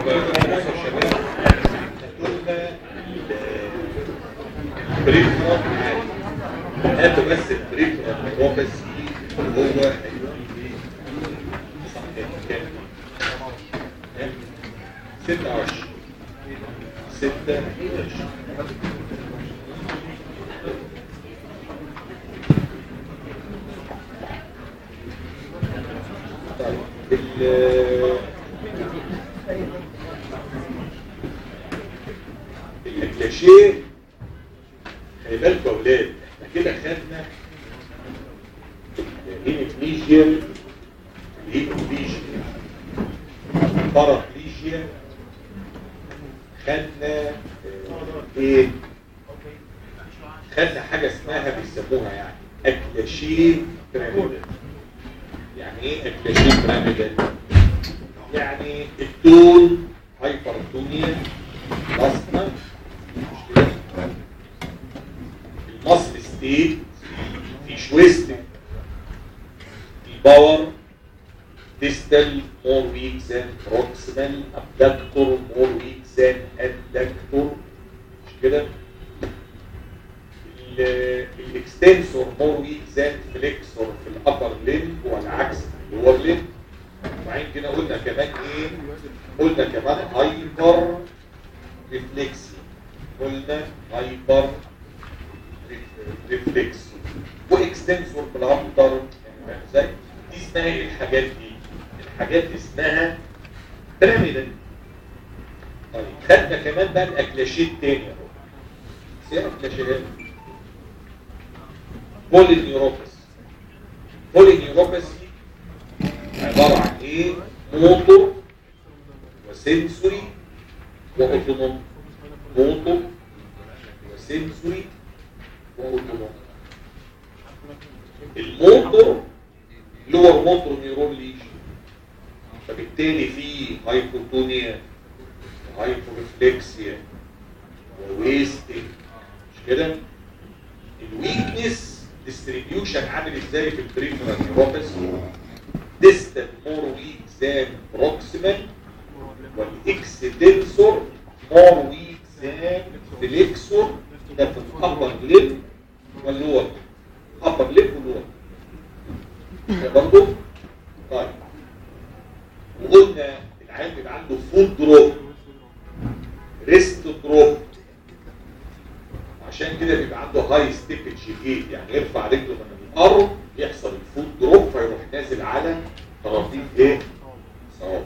بصوا يا شباب قلنا بريفرال هاتوا بس البريفرال هو بس هو هيكون ايه صح كام كام 26 26 طيب ال الكلاشيه خلي بالكوا يا اولاد احنا كده خدنا الهيموفليجيا الهيموفليجيا بارافليجيا خدنا آه، ايه خدنا حاجه اسمها بيسموها يعني اكلاشيه بيراميدال يعني ايه اكلاشيه بيراميدال يعني التون هايبرتونيا بصمه المصل ستيت في شويستك الباور distal more weak than proximal abductor more weak than adductor مش كده الاكستنسور more weak than flexor في الابر لين والعكس في اللور لين وبعدين كده قلنا كمان ايه قلنا كمان هايبر ريفلكسي قلنا هايبر ريفلكس واكستنسور بالهاندر يعني ازاي دي اسمها ايه الحاجات دي الحاجات دي اسمها بيراميدال طيب خدنا كمان بقى الاكلاشيت تاني اهو ايه الاكلاشيت بولينيوروباس بولينيوروباسي عباره عن ايه موتور وسنسوري واوتونومي موتور وسنسوري واوتونومي الموتور لور موتور نيرون ليجن فبالتالي في هايبوتونيا وهايبورفلكسيا وويستنج مش كده الويكنس ديستريبيوشن عامل ازاي في البريفرال نيوروباثي ديستال مور ويك ذان بروكسيمال والاكسدنسور مور ويك ذان فليكسور ده في الابر ليب واللور ابر ليب واللور ده برضه طيب وقلنا العيال بيبقى عنده فود دروب ريست دروب عشان كده بيبقى عنده هاي ستيبج جيت يعني يرفع رجله من الارض يحصل الفود دروب فيروح نازل على طراطيف ايه؟ صواب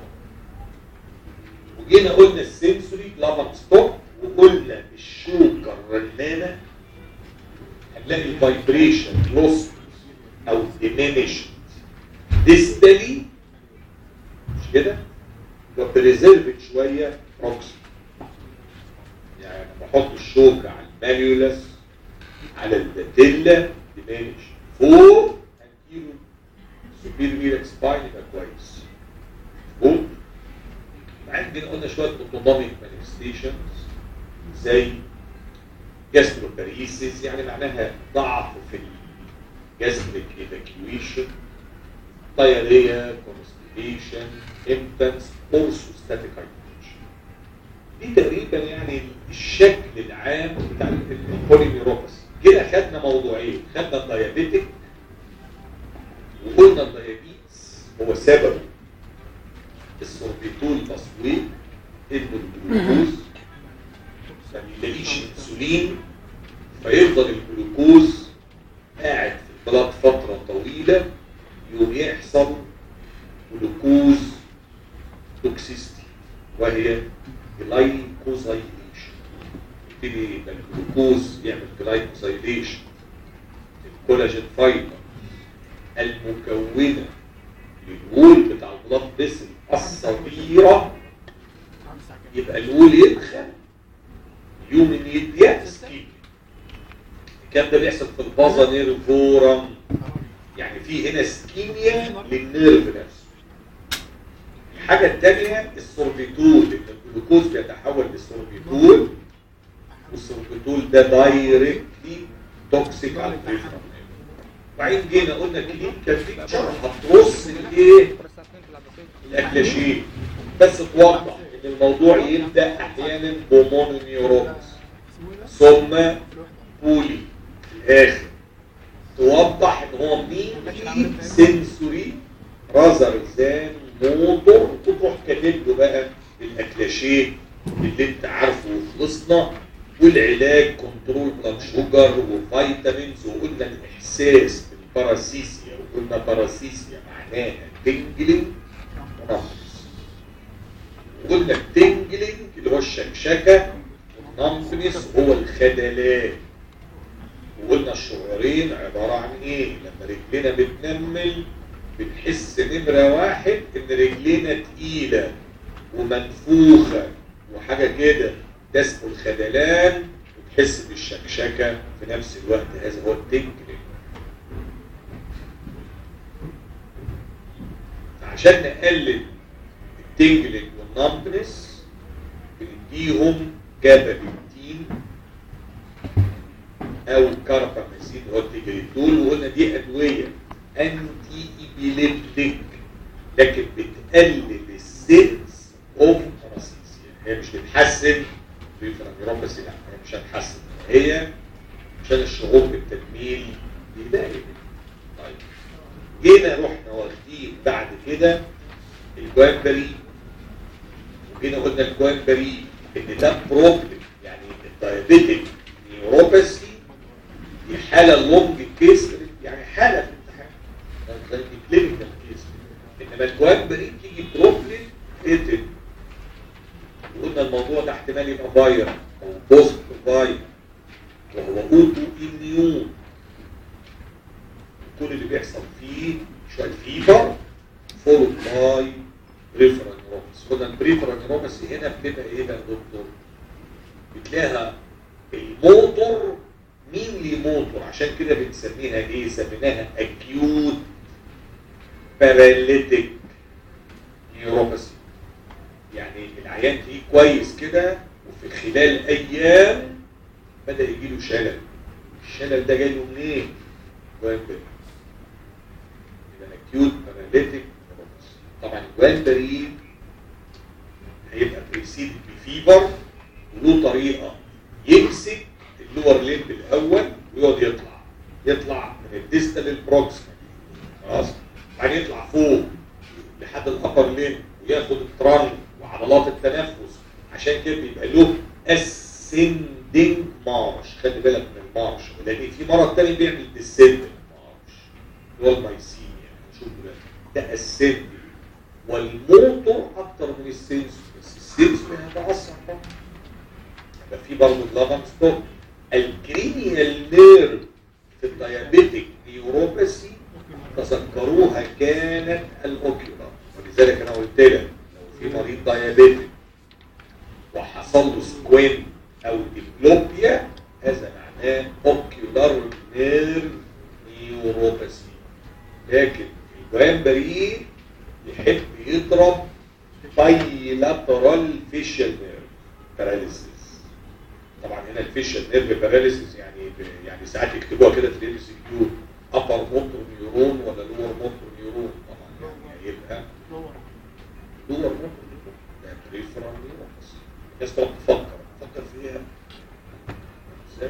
وجينا قلنا السنسوري لافر ستوب وقلنا الشوكه الرنانه هنلاقي الفايبريشن لوست او ديمينيشن ديستالي مش كده؟ وبريزيرفد شويه بروكسي يعني بحط الشوكه على المانيولاس على الباتيلا ديمينيش فوق انتيرو سوبيريور سباين يبقى كويس فوق عندنا قلنا شويه اوتونوميك مانيفستيشنز زي جاستروباريسيس يعني معناها ضعف في الجاستريك ايفاكيويشن diarrhea, constipation, impotence, orthostatic hypertension. دي تقريبا يعني الشكل العام بتاع البولينيوروباثي. كده خدنا موضوعين، خدنا الديابيتك وقلنا الديابيتس هو سبب السوربيتول تصوير انه الجلوكوز ما بيلاقيش انسولين فيفضل الجلوكوز قاعد في البلاد فتره طويله يوم يحصل جلوكوز توكسيستي وهي جلايكوزايليشن يبتدي يبقى الجلوكوز يعمل جلايكوزايليشن الكولاجين فايبر المكونه للوول بتاع البلاد فيسل الصغيره يبقى الوول يدخل يوم ان يتيأس الكلام ده بيحصل في البازا نيرفورم يعني في هنا سكيميا للنيرف نفسه الحاجة الثانية السوربيتول لأن الجلوكوز بيتحول للسوربيتول والسوربيتول ده دايركتلي توكسيك على البريفرال وبعدين جينا قلنا كلينيكال بيكتشر هترص الايه؟ الاكلاشين بس توضح ان الموضوع يبدا احيانا بمونونيوروبس ثم بولي في الاخر توضح ان هو مين سنسوري رازر زان موتور وتروح كاتب له بقى الاكلاشيه اللي انت عارفه وخلصنا والعلاج كنترول بلاد شوجر وفيتامينز وقلنا الاحساس بالباراسيسيا وقلنا باراسيسيا معناها تنجلينج ونمبنس وقلنا التنجلينج اللي هو الشكشكه والنمبنس هو الخدلات وقلنا الشعورين عبارة عن ايه لما رجلنا بتنمل بنحس نمرة واحد ان رجلنا تقيلة ومنفوخة وحاجة كده ده اسمه الخدلان وتحس بالشكشكة في نفس الوقت هذا هو التنجلينج عشان نقلل التنجلينج والنمبنس بنديهم جابابنتين او كاربامازين اللي هو التجريتول وقلنا دي ادويه انتي ايبيليبتيك لكن بتقلل السيلز اوف باراسيسيا هي مش بتحسن ريفرانيوروباثي لا هي مش هتحسن هي عشان الشعور بالتجميل بيلاقي طيب جينا رحنا واخدين بعد كده الجوانبري وجينا قلنا الجوانبري ان ده بروبلم يعني الدايابيتك نيوروباثي دي حالة لونج كيس يعني حالة في الامتحان زي كلينيكال كيس انما الجوانبري تيجي بروبلم ريتن وقلنا الموضوع ده احتمال يبقى فاير او بوست فاير وهو اوتو اميون كل اللي بيحصل فيه شويه فيبر فولو باي بريفرال نيوروباثي قلنا البريفرال نيوروباثي هنا بتبقى ايه بقى يا دكتور؟ بتلاقيها الموتور مين لي موتور عشان كده بنسميها ايه سميناها acute paralytic neuropathy يعني العيان فيه كويس كده وفي خلال ايام بدا يجي له شلل الشلل ده جاي له منين جوانبري يبقى acute paralytic neuropathy طبعا الجوانبري هيبقى بريسيد بفيبر وله طريقه يمسك اللور ليمب الاول ويقعد يطلع يطلع من الديستال للبروكسيمال خلاص بعدين يطلع فوق لحد الابر ليمب وياخد الترانك وعضلات التنفس عشان كده بيبقى له اسندنج مارش خلي بالك من المارش لان في مرض تاني بيعمل ديسندنج مارش اللي هو المايسينيا شوف ده ده اسندنج والموتور اكتر من السنسور بس السنسور هيتاثر برضه يبقى في برضه اللافن ستوب الكرينيال نيرف في الديابيتك نيوروباثي تذكروها كانت الاوكيولار ولذلك انا قلت لك لو في مريض ديابيتك وحصل له سكوين او ديبلوبيا هذا معناه اوكيولار نيرف نيوروباثي لكن الجوانبري يحب يضرب بايلاترال فيشال نيرف باراليسيس طبعا هنا الفيشال نيرف باراليسيس يعني يعني ساعات يكتبوها كده في الام سي كيو ابر موتور نيورون ولا لور موتور نيورون طبعا يعني هيبقى لور موتور نيورون ده بريفرال نيورون الناس تقعد تفكر تفكر فيها ازاي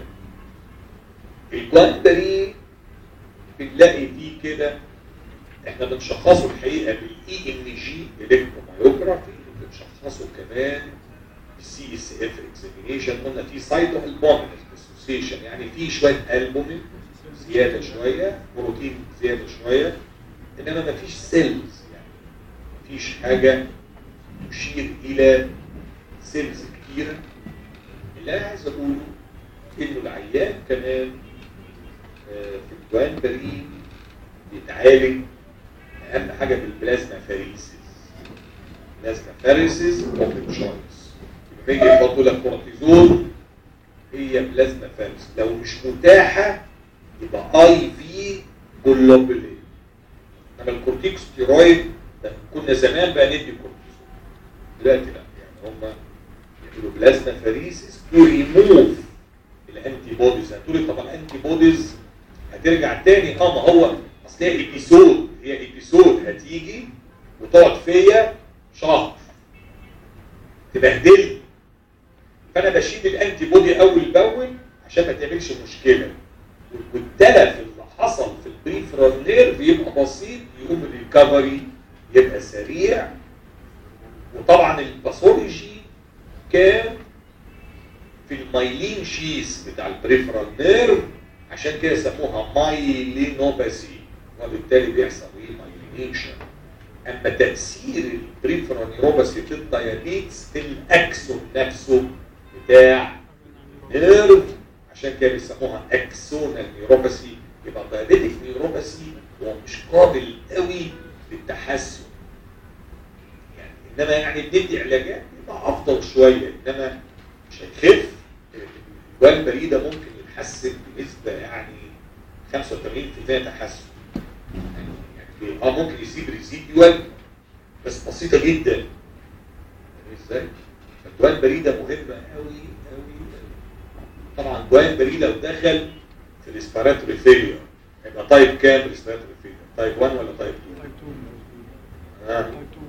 الجوانبري بنلاقي فيه كده احنا بنشخصه الحقيقه بالاي ام جي الكتروميوجرافي بنشخصه كمان السي اس اف اكزامينيشن قلنا في سايتو البومين اسوسيشن يعني في شويه البومين زياده شويه بروتين زياده شويه انما ما فيش سيلز يعني ما فيش حاجه تشير الى سيلز كتيره اللي انا عايز اقوله انه العيان كمان في الجوانبري بيتعالج اهم حاجه بالبلازما فاريسيس بلازما فاريسيس اوبن شويس يبقى يجي يحطوا لك كورتيزون هي بلازما فاريس لو مش متاحه يبقى اي في جلوبولين انما الكورتيكوستيرويد كنا زمان بقى ندي كورتيزون دلوقتي لا يعني هم يعملوا بلازما فاريسيس تو ريموف الانتي بوديز هتقولي طب الانتي بوديز هترجع تاني اه ما هو اصل هي ابيسود هي ابيسود هتيجي وتقعد فيا شهر تبهدل فانا بشيل الانتي بودي اول باول عشان ما تعملش مشكله والتلف اللي حصل في البريفرال نيرف يبقى بسيط يقوم الريكفري يبقى سريع وطبعا الباثولوجي كان في المايلين شيس بتاع البريفرال نيرف عشان كده سموها مايلينوباثي وبالتالي بيحصل ايه مايلينيشن اما تاثير البريفرال نيوروباثي في الدايابيتس في الاكسون نفسه بتاع نيرف عشان كده بيسموها اكسونال نيوروباثي يبقى الدايابيتك نيوروباثي هو مش قابل قوي للتحسن يعني انما يعني بندي علاجات يبقى افضل شويه انما مش هيخف الجوال البريده ممكن يتحسن بنسبه يعني 85% تحسن يعني اه ممكن يسيب ريزيديوال بس بسيطه جدا يعني ازاي؟ فالجوال البريده مهمه قوي قوي طبعا جوال بريده لو دخل في الاسبيراتوري فيلير هيبقى تايب كام الاسبيراتوري فيلير؟ تايب 1 ولا تايب 2؟ اه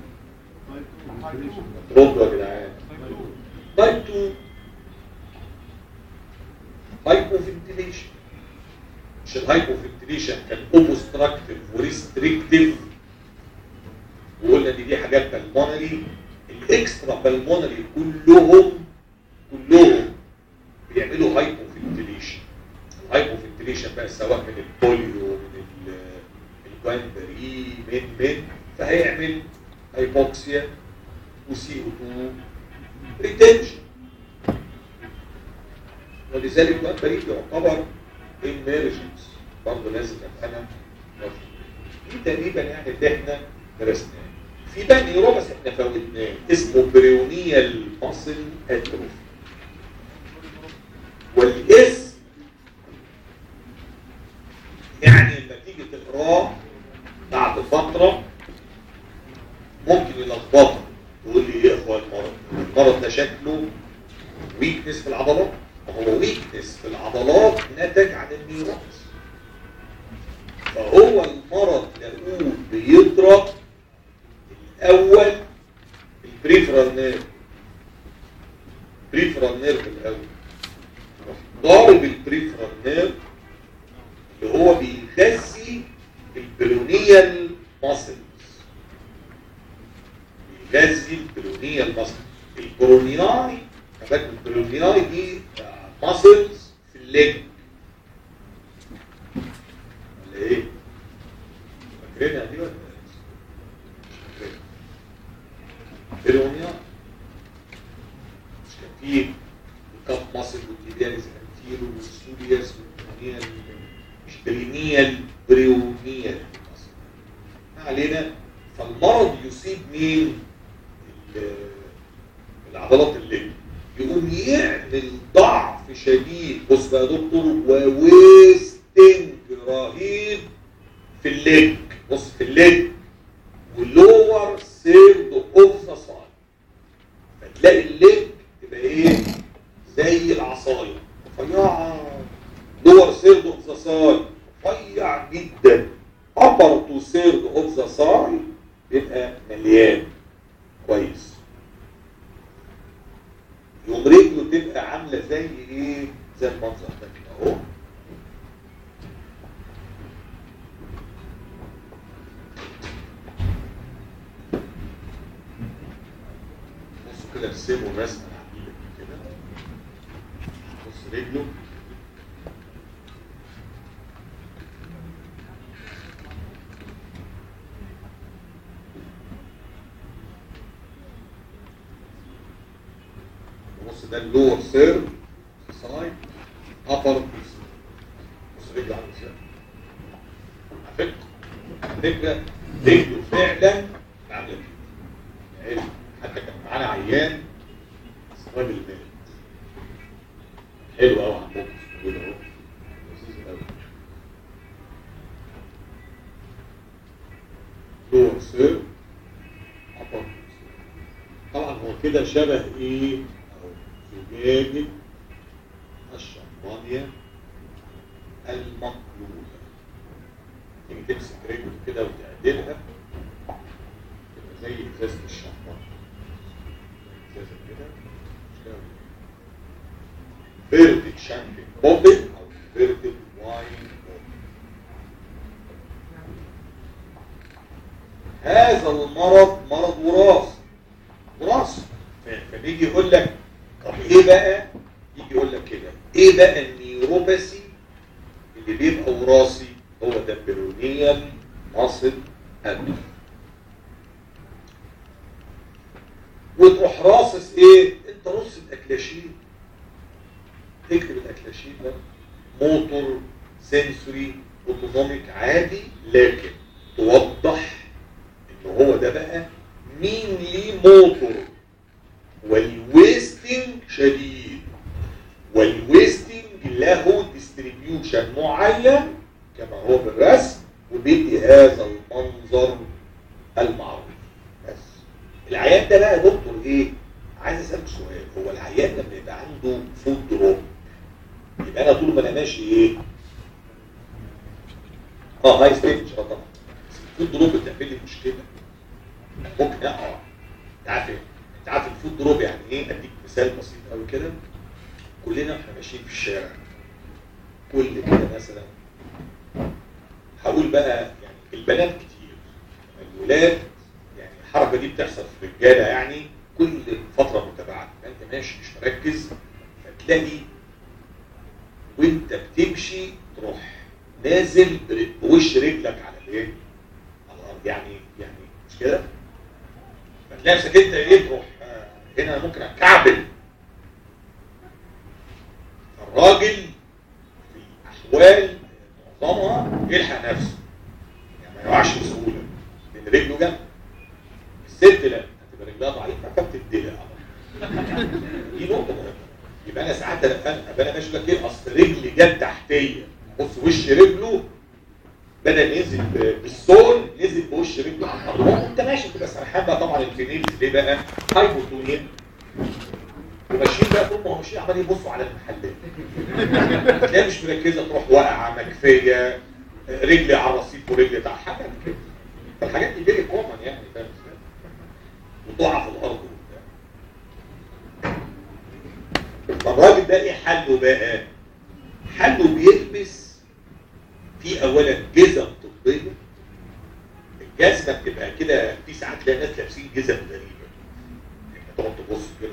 ردوا يا جدعان تايب 2 هايبوفنتيليشن مش الهايبوفنتيليشن كان اوبستراكتيف وريستريكتيف وقلنا ان دي حاجات بالمونري الاكسترا بالمونري كلهم كلهم بيعملوا هايبوفنتيليشن الهايبوفنتيليشن بقى سواء من البوليو من الجوانبري من من فهيعمل هايبوكسيا وسي او 2 ريتنشن ولذلك بقى البريد يعتبر emergence برضه لازم ابقى انا دي تقريبا يعني اللي احنا درسناه في بقى نيوروباث احنا فوتناه اسمه بريونيال ماسل اتروفي والاسم يعني لما تيجي تقراه بعد فتره ممكن يلخبطك تقول لي ايه يا اخوان المرض المرض ده شكله ويكنس في العضلات وهو ويكنس في العضلات نتج عن النيوروباث فهو المرض لقوه بيضرب الاول البريفرال نيرف بريفرال نيرف الاول ضارب البريفرال نيرف اللي هو بيغذي البرونيال ماسلز بيغذي البرونيال ماسلز البرونياي كمان البرونياي دي ماسلز في الليج ولا ايه؟ فاكرينها دي ولا برونياي مش كان في الكاف ماسل والتيبياليز انتيرو والسورياس والبرونيال مش برينيال بريونيال ما علينا فالمرض يصيب مين؟ العضلات الليج يقوم يعمل ضعف شديد بص بقى يا دكتور وويستنج رهيب في الليج بص في الليج ولور سيرد اوف ذا سايد فتلاقي الليج تبقى ايه زي العصايه رفيعه لور سيرد اوف ذا سايد رفيع جدا ابر تو سيرد اوف ذا سايد بيبقى مليان كويس يقوم رجله تبقى عامله زي ايه زي المنظر ده كده اهو بصوا كده ارسموا رسمه عجيبه كده بص رجله بص ده اللور سير سايد ابر بص رجله عامل ازاي على فكره على فكره رجله فعلا عامله كده يعني حتى كان معانا عيان بس راجل مات حلو قوي عندكم موجود اهو لذيذ قوي لور سير ابر طبعا هو كده شبه ايه زجاجة الشمبانيا المقلوبة تيجي تمسك رجل كده وتعدلها تبقى زي ازازة الشمبانيا زي زي كده فيرتد شامبين بوبل او فيرتد واين هذا المرض مرض وراثي وراثي فبيجي يقول لك طب ايه بقى يجي يقول لك كده ايه بقى النيوروباثي اللي بيبقى وراثي هو ده بيرونيال ماسل ابني وتروح راصص ايه انت رص الاكلاشين تكتب الاكلاشين ده موتور سنسوري اوتونوميك عادي لكن توضح ان هو ده بقى مين ليه موتور والويستنج شديد والويستنج له ديستريبيوشن معين كما هو بالرسم وبيدي هذا المنظر المعروف بس العيان ده بقى يا دكتور ايه عايز اسالك سؤال هو العيان لما يبقى عنده فود دروب يبقى انا طول ما انا ماشي ايه اه هاي ستيج اه طبعا الفود دروب بتعمل لي مشكله ممكن اقع انت عارف ايه انت عارف الفود دروب يعني ايه اديك مثال بسيط قوي كده كلنا احنا ماشيين في الشارع كل كده مثلا هقول بقى يعني البنات كتير الولاد يعني الحركه دي بتحصل في الرجاله يعني كل فتره متباعده انت ماشي مش مركز فتلاقي وانت بتمشي تروح نازل بوش رجلك على الايه؟ على الارض يعني يعني مش كده؟ فتلاقي نفسك انت ايه تروح آه، هنا ممكن اتكعبل الراجل في احوال معظمها يلحق نفسه يعني ما يقعش بسهوله لان رجله جنب الست لا هتبقى رجلها ضعيفه فبتدلع دي نقطه مهمه يبقى انا ساعات انا ابقى انا ماشي لك ايه اصل رجلي جت تحتيه بص وش رجله بدل ينزل ب- بالسول نزل بوش رجله على الارض وهو انت ماشي تبقى سرحان بقى طبعا الفينيلز ليه بقى هايبوتونيا وماشيين بقى طول ما هو ماشيين عمال يبصوا على المحلات تلاقي مش مركزه تروح واقعه مكفيه رجلي على الرصيف ورجلي تحت حاجه كده فالحاجات دي فيري كومن يعني فاهم ازاي؟ وتقع في الارض وبتاع فالراجل ده ايه حله بقى؟ حله بيلبس في اولا جزم طبيه الجزمه بتبقى كده في ساعات تلاقي ناس لابسين جزم غريبه يعني تقعد تبص كده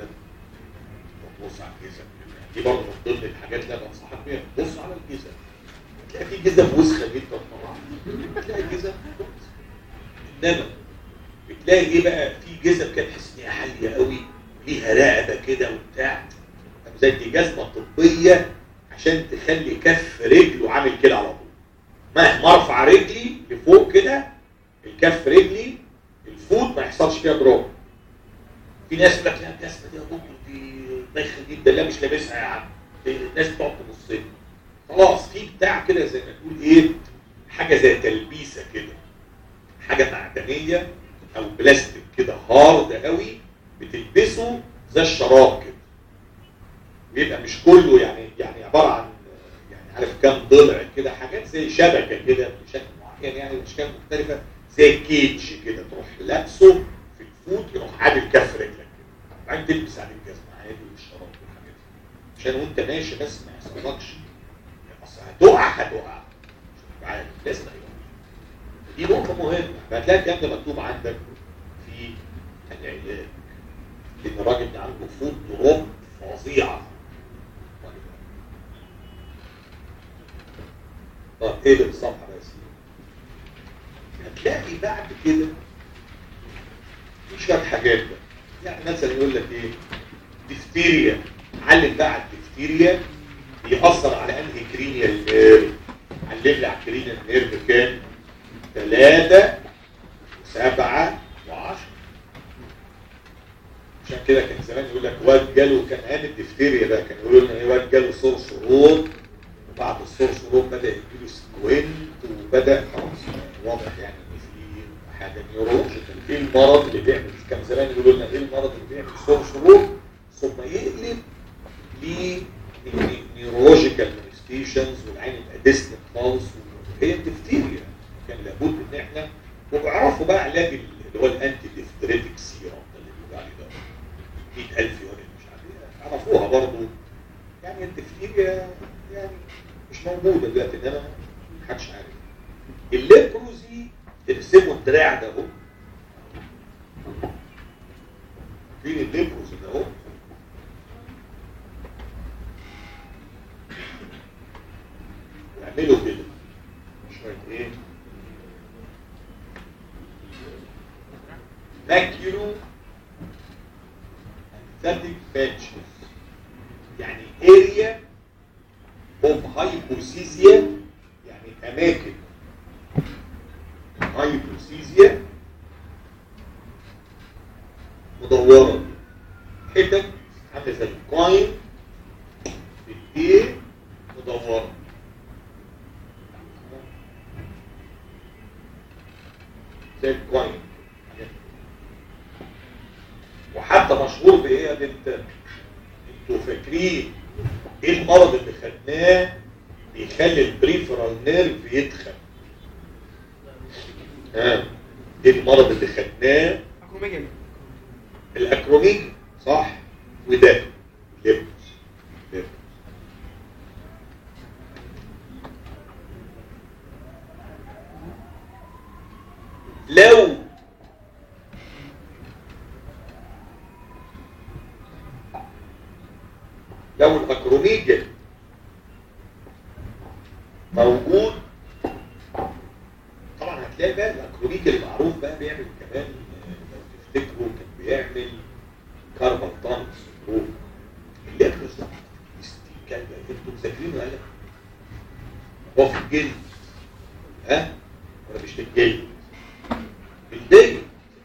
تبص على الجزم دي برضه من ضمن الحاجات اللي انا بنصحك بيها بص على الجزم تلاقي في جزم وسخه جدا طبعا تلاقي جزم كويسة. انما بتلاقي ايه بقى في جزم كده تحس ان هي عاليه قوي ليها رقبه كده وبتاع طب زي دي جزمه طبيه عشان تخلي كف رجله عامل كده على طول مهما ارفع رجلي لفوق كده الكف رجلي الفوت ما يحصلش فيها دروب في ناس يقول لك لا الجزمه دي يا دكتور دي بايخه جدا لا مش لابسها يا عم الناس بتقعد تبص لي. خلاص في بتاع كده زي ما تقول ايه حاجه زي تلبيسه كده حاجه معدنيه او بلاستيك كده هارد قوي بتلبسه زي الشراب كده بيبقى مش كله يعني يعني عباره عن يعني عارف كام ضلع كده حاجات زي شبكه كده بشكل معين يعني باشكال مختلفه زي كيتش كده تروح لابسه في الفوت يروح عادل كف رجلك كده بعدين تلبس عليه الجزمه عادي والشراب والحاجات دي عشان وانت ماشي بس ما يحصلكش اصل هتقع هتقع عارف لازم هيقع دي نقطة مهمة فهتلاقي الكلام ده مكتوب عندك في العلاج لأن الراجل ده عنده فود دروب فظيعة طب ايه اللي الصفحة بقى يا سيدي؟ هتلاقي بعد كده في شوية حاجات بقى يعني مثلا يقول لك ايه ديفتيريا علم بقى على الديفتيريا بيأثر على انهي كرينيال نيرف علم لي على الكرينيال نيرف كام؟ ثلاثة وسبعة وعشرة عشان كده كان زمان يقول لك واد جاله كان ايام الدفتيريا ده كان يقولوا لنا ايه واد جاله صور شروط وبعد الصور شروط بدا يجيله سكوينت وبدا خلاص واضح يعني ان في حاجه نيورولوجيكال ايه المرض اللي بيعمل كان زمان يقولوا لنا ايه المرض اللي بيعمل صور شروط ثم يقلب لنيورولوجيكال مانيفستيشنز والعين يبقى ديستنت خالص هي الدفتيريا كان لابد ان احنا وبيعرفوا بقى علاج اللي هو الانتي ديفتريتك سيرم اللي بيقول عليه ده في 100000 يونت مش عارف ايه عرفوها برضه يعني الدفتيريا يعني مش موجوده دلوقتي انما محدش عارف الليبروزي ترسموا الدراع ده اهو فين الليبروزي ده اهو واعملوا كده شويه ايه ماكيولو انتاتيك باتشز يعني اريا اوف هايبوسيزيا يعني اماكن هايبوسيزيا مدوره حتت عامله زي الكوين بالايه مدوره زي الكوين وحتى مشهور بايه يا بنت انتوا فاكرين ايه المرض اللي خدناه بيخلي البريفرال نيرف يدخل ها ايه المرض اللي خدناه اكروميجالي الاكروميج صح وده ليبس ليبس لو لو الاكروميجا موجود طبعا هتلاقي بقى الاكروميجا المعروف بقى بيعمل كمان آه، لو تفتكروا كان بيعمل كاربال تانك سندروم الليبروس ده كان انتوا مذاكرينه ولا لا؟ هو في الجلد ها ولا مش في الجلد؟ في الجلد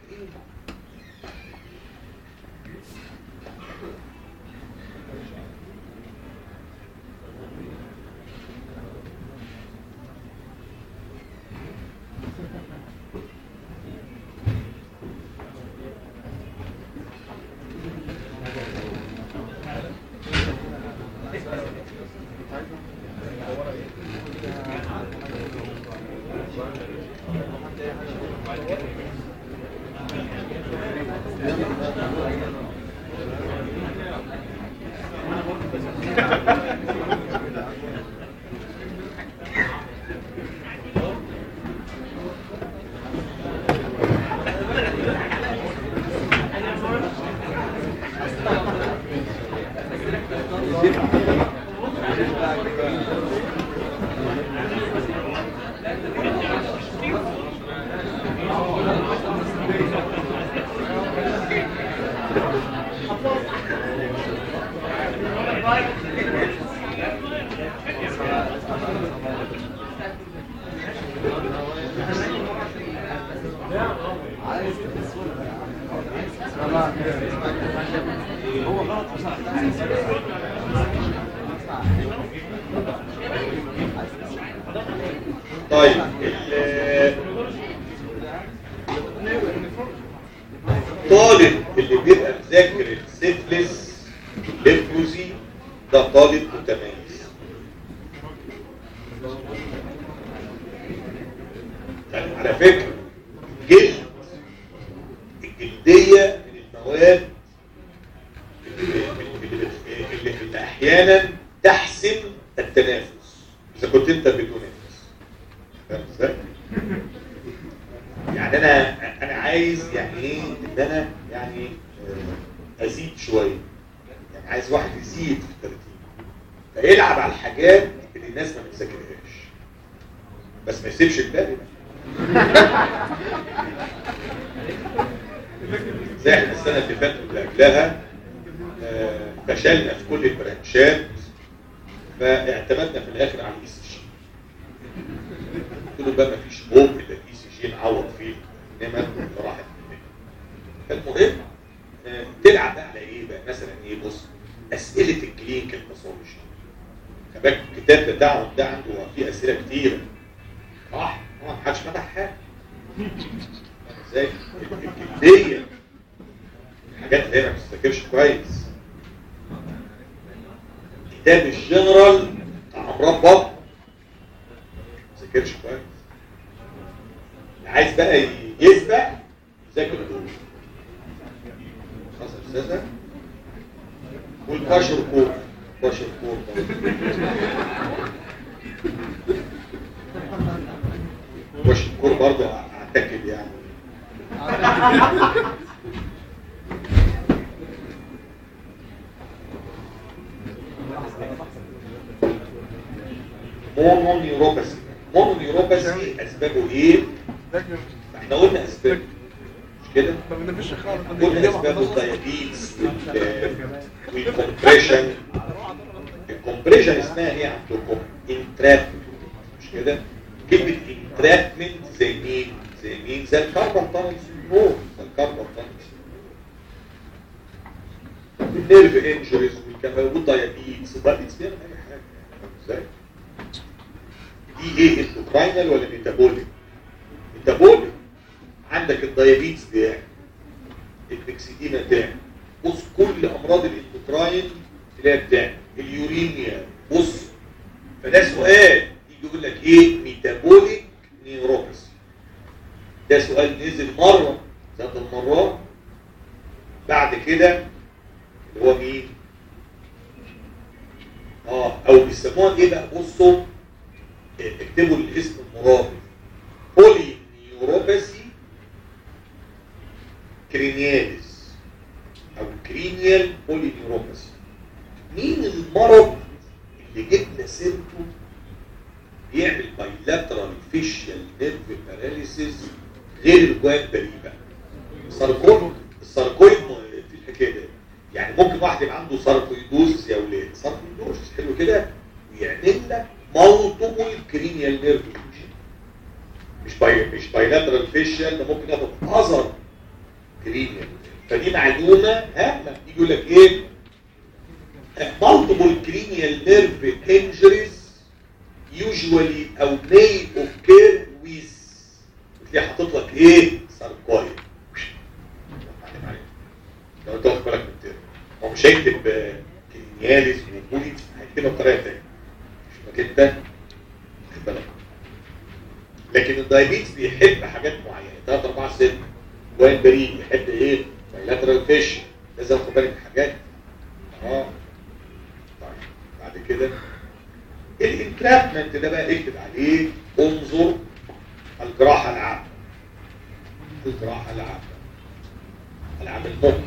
طيب ال- الطالب اللي بيبقى مذاكر السيفلس ليبروزي ده طالب متميز يعني على فكرة الجلد الجلدية من المواد اللي, اللي, اللي, اللي احيانا تحسن التنافس اذا كنت انت بتنافس فاهم ازاي؟ يعني انا انا عايز يعني ايه ان انا يعني آه، ازيد شويه يعني عايز واحد يزيد في الترتيب فيلعب على الحاجات اللي الناس ما بتذاكرهاش بس ما يسيبش الباقي بقى. زي احنا السنه اللي فاتت واللي قبلها آه، فشلنا في كل البرانشات فاعتمدنا في الاخر على الاي سي جي قلت له بقى مفيش هوب الا الاي سي جي نعوض فيه انما اللي راحت مننا فالمهم آه، تلعب بقى على ايه بقى مثلا ايه بص اسئله الكلينيكال باثولوجي خباك الكتاب بتاعهم ده عنده فيه اسئله كتيره صح هو ما حدش فتح حاجه ازاي الجلديه الحاجات اللي هي ما بتفتكرش كويس كتاب الجنرال بتاع امراض بطن ما ذاكرش كويس اللي عايز بقى يسبق ذاكر دول خلاص يا استاذه والباشر كور باشر كور باشر كور برضه اعتقد يعني مونو نيوروباثي مونو نيوروباثي اسبابه ايه؟ احنا قلنا اسبابه مش كده؟ ما بنفش خالص قلنا اسبابه الدايابيتس والكومبريشن الكومبريشن اسمها ايه عندكم؟ انترابمنت مش كده؟ كلمة انترابمنت زي مين؟ زي مين؟ زي الكاربون تانل سندروم زي الكاربون تانل النيرف انجريز والدايابيتس الدايابيتس بيعمل اي حاجه ازاي؟ دي ايه اندوكراينال ولا ميتابوليك؟ ميتابوليك عندك الدايابيتس بيعمل المكسدينا تعمل بص كل امراض الاندوكراين تلاقيها بتعمل اليورينيا بص فده سؤال يجي يقول لك ايه ميتابوليك نيوروباثي ده سؤال نزل مره ذات المرات بعد كده اللي هو مين اه او بيسموها ايه بقى بصوا اكتبوا الاسم المرادف بولي نيوروباثي كرينياليس او كرينيال بولي نيوروباثي مين المرض اللي جبنا سيرته بيعمل بايلاترال فيشيال نيرف باراليسيس غير الجوان بريبه الساركويد الساركويد في الحكايه دي يعني ممكن واحد يبقى عنده ساركويدوز يا ولاد ساركويدوز حلو كده ويعمل لك مالتيبل كرينيال نيرف مش باي مش بايلاترال فيشيال ده ممكن ياخد اذر كرينيال فدي معلومه هامه يجي يقول لك ايه multiple cranial nerve injuries usually او may occur with تلاقي حاطط لك ايه ساركويد لو تاخد بالك من الترم هو مش هيكتب كرينياليس وبولي هيكتبها بطريقه ثانيه مش انت واخد بالك لكن الدايابيتس بيحب حاجات معينه 3 4 6 جوين بريد يحب ايه بايلاترال فيش لازم اخد بالك من حاجات اه طيب بعد كده الانترابمنت ده بقى اكتب عليه انظر الجراحه العامه الجراحه العامه العام المخرج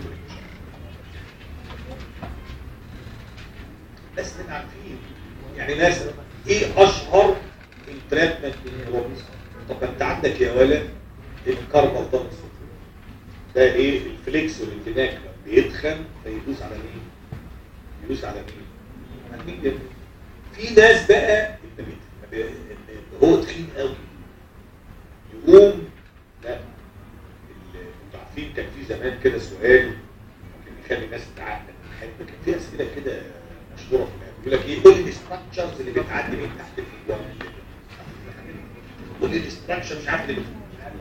بس نبقى عارفين يعني مثلا ايه اشهر التريتمنت للنيوروباثي طب انت عندك يا ولد الكاربال دانس ده ايه الفليكس والانتناك بيدخن فيدوس على مين يدوس على مين على مين ده في ناس بقى هو تخين قوي يقوم لا انتوا عارفين كان في زمان كده سؤال ممكن يخلي الناس تعقد كان في اسئله كده مشهوره في العلم يقول لك ايه قول لي الاستراكشرز اللي بتعدي من تحت الجوان قول لي الاستراكشر مش عارف اللي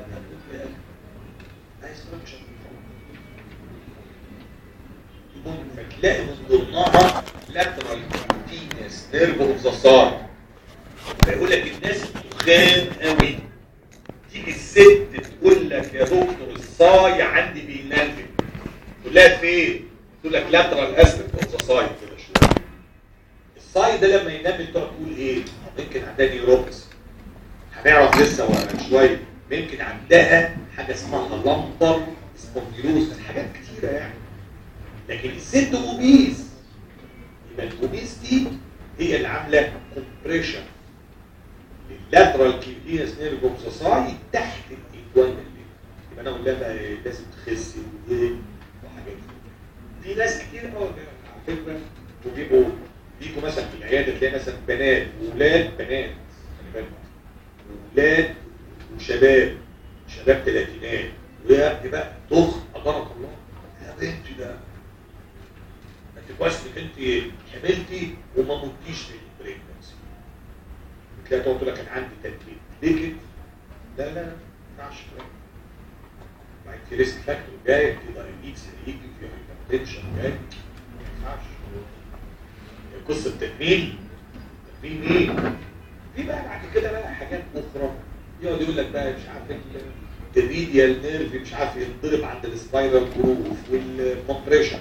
فتلاقي من ضمنها lateral cutaneous nerve of the side فيقول لك الناس تخان قوي تيجي الست تقول لك يا دكتور الصاي عندي بينزل تقول لها فين؟ تقول لك لاترال اسبكت اوف ذا سايد كده شويه الصاي ده لما ينام تقعد تقول ايه؟ ممكن عندها نيوروبس هنعرف لسه ولا شويه ممكن عندها حاجه اسمها لمبر سبونديلوز حاجات كتيره يعني لكن الست اوبيز يبقى الاوبيز دي هي اللي عامله كومبريشن اللاترال كيدينس نيرف اوف ذا سايد تحت الايجوان يبقى انا اقول لها بقى لازم تخسي وايه وحاجات في ناس كتير قوي على فكره وبيبقوا بيجوا مثلا في العياده تلاقي مثلا بنات واولاد بنات خلي بالك ولاد وشباب شباب ثلاثينات وهي بقى ضخ اجرك الله يا بنتي ده انت كويس انك انت حملتي وما متيش في البريكنسي تلاقي تقعد تقول لك انا عندي تدليل ليه كده؟ لا لا لا ما ينفعش بعد في ريسك فاكتور جاي في دايابيتس هيجي في هايبرتنشن جاي ما ينفعش قصه تكميل تكميل ايه؟ في بقى بعد كده بقى حاجات اخرى يقعد يقول لك بقى مش عارف الريديال نيرف مش عارف ينضرب عند السبايرال جروف والكومبريشن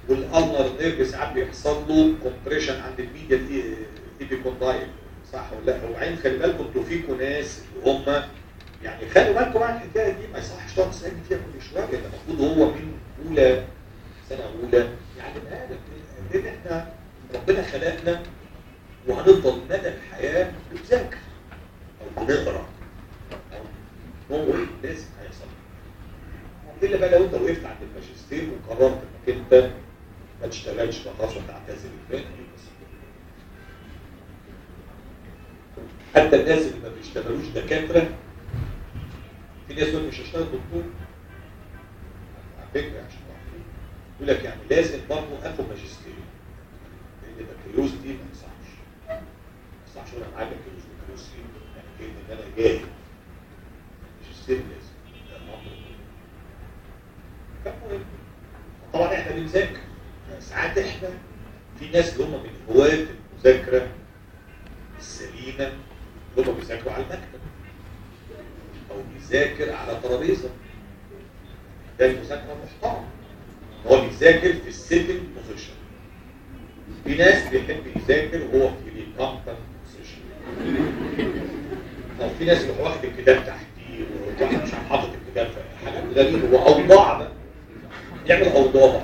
والالنر نيرف ساعات بيحصل له كومبريشن عند الميديا ايبيكوندايل صح ولا لا وبعدين خلي بالكم انتوا فيكم ناس اللي هم يعني خلوا بالكم بقى الحكايه دي ما يصحش تقعد تسالني فيها كل شويه ده المفروض هو من اولى سنه اولى يعني هذا لان احنا ربنا خلقنا وهنفضل مدى الحياه بنذاكر او بنقرا او هو لازم هيحصل الا بقى لو انت وقفت عند الماجستير وقررت انك انت ما تشتغلش خلاص وتعتزل الفن حتى الناس اللي ما بيشتغلوش دكاتره في ناس يقول مش هشتغل دكتور على فكره عشان تعرفوا. يقول لك يعني لازم برضه اخد ماجستير لان البكالوريوس دي ما يصحش ما يصحش اقول انا معايا بكالوريوس بكالوريوس يعني كلمه ان انا جاهل ماجستير لازم ده امر فالمهم طبعا احنا بنذاكر ساعات احنا في ناس اللي هم من هواة المذاكره السليمه اللي هم بيذاكروا على المكتب او بيذاكر على ترابيزه ده المذاكره محترم هو بيذاكر في السيتنج بوزيشن في ناس بيحب يذاكر وهو في الكامبن بوزيشن او في ناس يروح واخد الكتاب تحتيه ويروح مش عارف حاطط الكتاب في حاجه غريبه هو اوضاع بقى يعمل اوضاع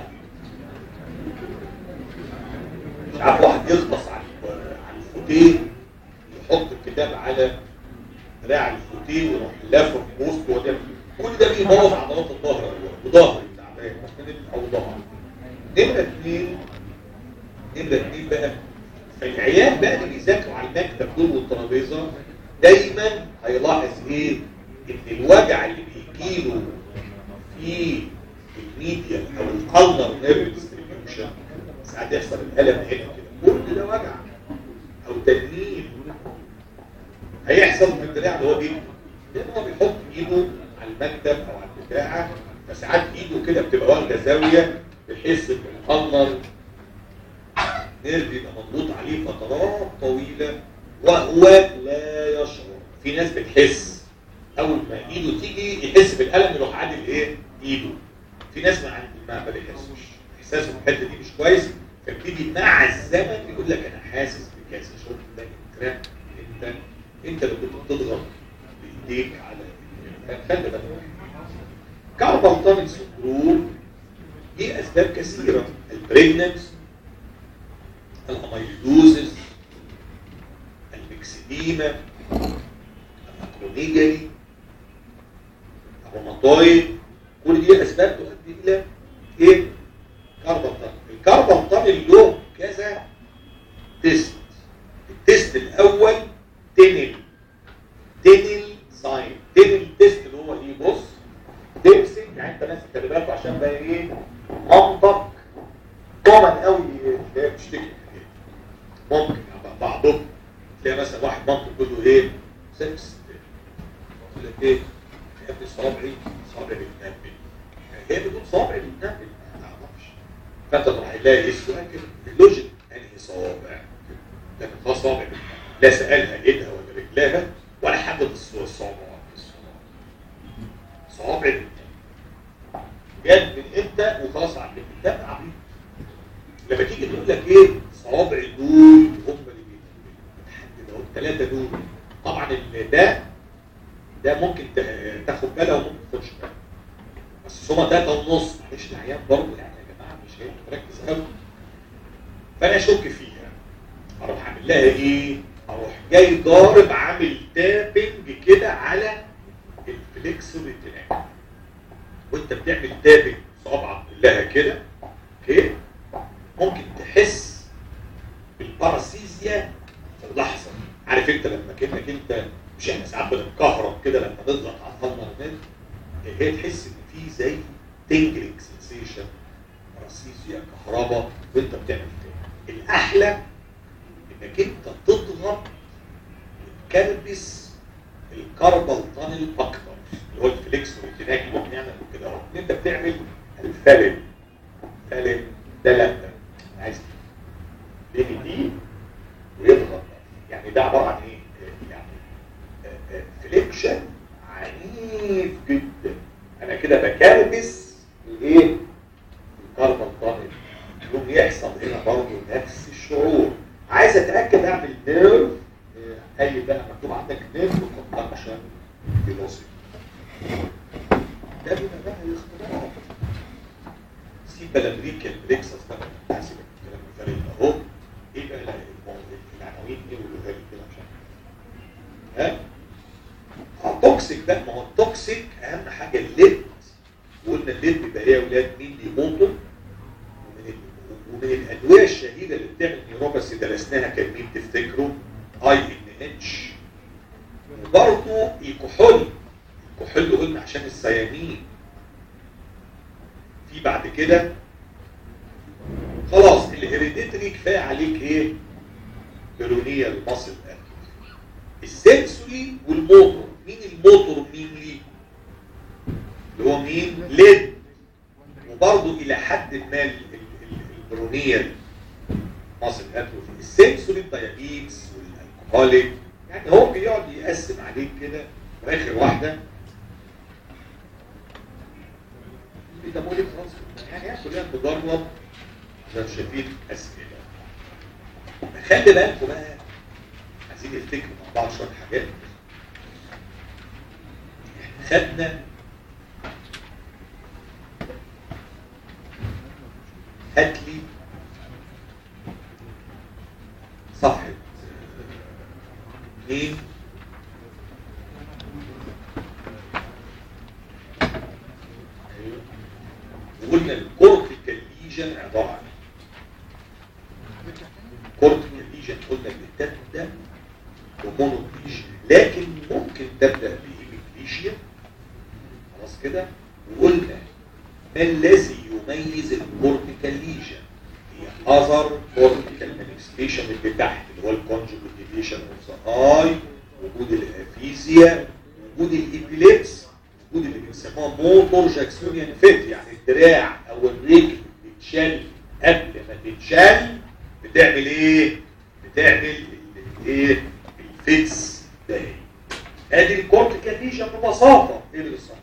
مش عارف واحد يغطس على على الفوتيه يحط الكتاب على دراع الفوتيه ويروح لافه في وسط وده كل ده بيبوظ عضلات الظهر وظهر تعبان من الاوضاع نمره اثنين نمره اثنين بقى فالعيال بقى اللي بيذاكروا على المكتب دول والترابيزه دايما هيلاحظ ايه؟ ان الوجع اللي بيجيله في الميديا او القلنر نيرف ديستريبيوشن ساعات يحصل الالم هنا كده كل ده وجع او تنميل هيحصل في الدراع اللي هو بيجي لان هو بيحط ايده على المكتب او على البتاعه فساعات ايده كده بتبقى واخده زاويه بحيث ان القلنر نيرف يبقى مضغوط عليه فترات طويله وهو لا يشعر في ناس بتحس اول ما ايده تيجي يحس بالالم يروح عادل ايه ايده في ناس ما عندي ما ما بيحسوش احساسه في الحته دي مش كويس فابتدي مع الزمن يقول لك انا حاسس بكذا شوف ده الكلام انت انت اللي كنت بتضغط بايديك على خلي بالك كاربال تانل سندروم ليه اسباب كثيره البريجننس الاميلوزز المكسديما الاكرونيجالي الروماتويد كل دي اسباب تؤدي الى ايه كاربال تانل الكاربال تانل له كذا تيست التيست الاول تنل تنل ساين تنل تيست اللي هو ايه بص تمسك يعني انت ماسك خلي بالك عشان بقى ايه منطق كومن قوي اللي هي بتشتكي ممكن يعني بعضهم تلاقي مثلا واحد منطق يقول له ايه سكس يقول لك ايه يا ابني صوابعي صوابعي بتنبل هي بتقول صوابعي بتنبل ما تعرفش فانت تروح تلاقي ايه السؤال كده اللوجيك انهي صوابع لكن خلاص صوابع لا سالها ايدها ولا رجلها ولا حدد الصوابع صوابع جد من انت وخلاص عندك ده عبيط لما تيجي تقول لك ايه صوابع دول هم اللي بيتحدد اهو الثلاثه دول طبعا ال- ده ده ممكن ت- تاخد بالها وممكن تخش بالها بس هما ثلاثه ونص معلش العيان برضه يعني يا جماعه مش هي مركز قوي فانا اشك فيها اروح اعمل لها ايه؟ اروح جاي ضارب عامل تابنج كده على الفليكسور التناك وانت بتعمل تابنج صوابعك كلها كده اوكي ممكن تحس بالباراسيزيا في لحظه عارف انت لما كانك انت مش احنا ساعات بنتكهرب كده لما نضغط على الفالمر هي تحس ان في زي تنجرينج سنسيشن باراسيزيا كهرباء وانت بتعمل كده الاحلى انك انت تضغط وتكربس الكربال تانل اكتر اللي هو الفليكس والتناكي ممكن يعمل كده اهو ان انت بتعمل الفلن فلن ده لا ده عايز بين دي ويضغط يعني ده عباره عن ايه؟ يعني آه، آه، فليكشن عنيف جدا انا كده بكربس الايه؟ الكربال تانل يقوم يحصل هنا برضه نفس الشعور عايز اتاكد اعمل نيرف آه، اي بقى مكتوب عندك نيرف كونتاكشن فيلوسيتي ده بيبقى بقى الاختبار سيب الامريكان بريكسس بقى حاسب الكلام الفريق اهو ايه بقى العناوين ايه واللغات كده عشان ها اه توكسيك بقى ما هو التوكسيك اهم حاجه الليد وقلنا الليد بيبقى ايه يا اولاد مين بيموتوا ومن ال- ومن الادويه الشهيده اللي بتعمل نيوروباثي درسناها كان مين تفتكروا اي ان اتش وبرضه الكحول الكحول قلنا عشان السيامين في بعد كده خلاص الهيريديتري كفايه عليك ايه بيرونيه المصل السنسوري والموتور مين الموتور مين ليه اللي هو مين ليد وبرضه الى حد ما ال- ال- ال- البرونيه مصل اتروفي السنسوري الديابيتس والالكوهوليك يعني هو بيقعد يقسم عليك كده واخر واحده ميتابوليك ترانسفير يعني هي كلها تجرب عشان شايفين اسئله خلي بالكم بقى عايزين نفتكر مع بعض شويه حاجات احنا خدنا هات لي صفحه اثنين أيوه. وقلنا الكورتيكال ليجن عباره عن كورتيكال ليجن قلنا بتبدا بمونوبليشيا لكن ممكن تبدا بهيميبليشيا خلاص كده وقلنا ما الذي يميز الكورتيكال ليجن هي اذر كورتيكال مانيفستيشن اللي تحت اللي هو الكونجوجيتيشن اوف ذا اي وجود الافيزيا وجود الابيليبس وجود اللي بنسموها موتور جاكسونيان فيت يعني الدراع او الرجل بتشال قبل ما تتشال بتعمل ايه؟ بتعمل ايه؟ الفيتس ده ادي الكورتيكال ليجن ببساطه ايه اللي صح؟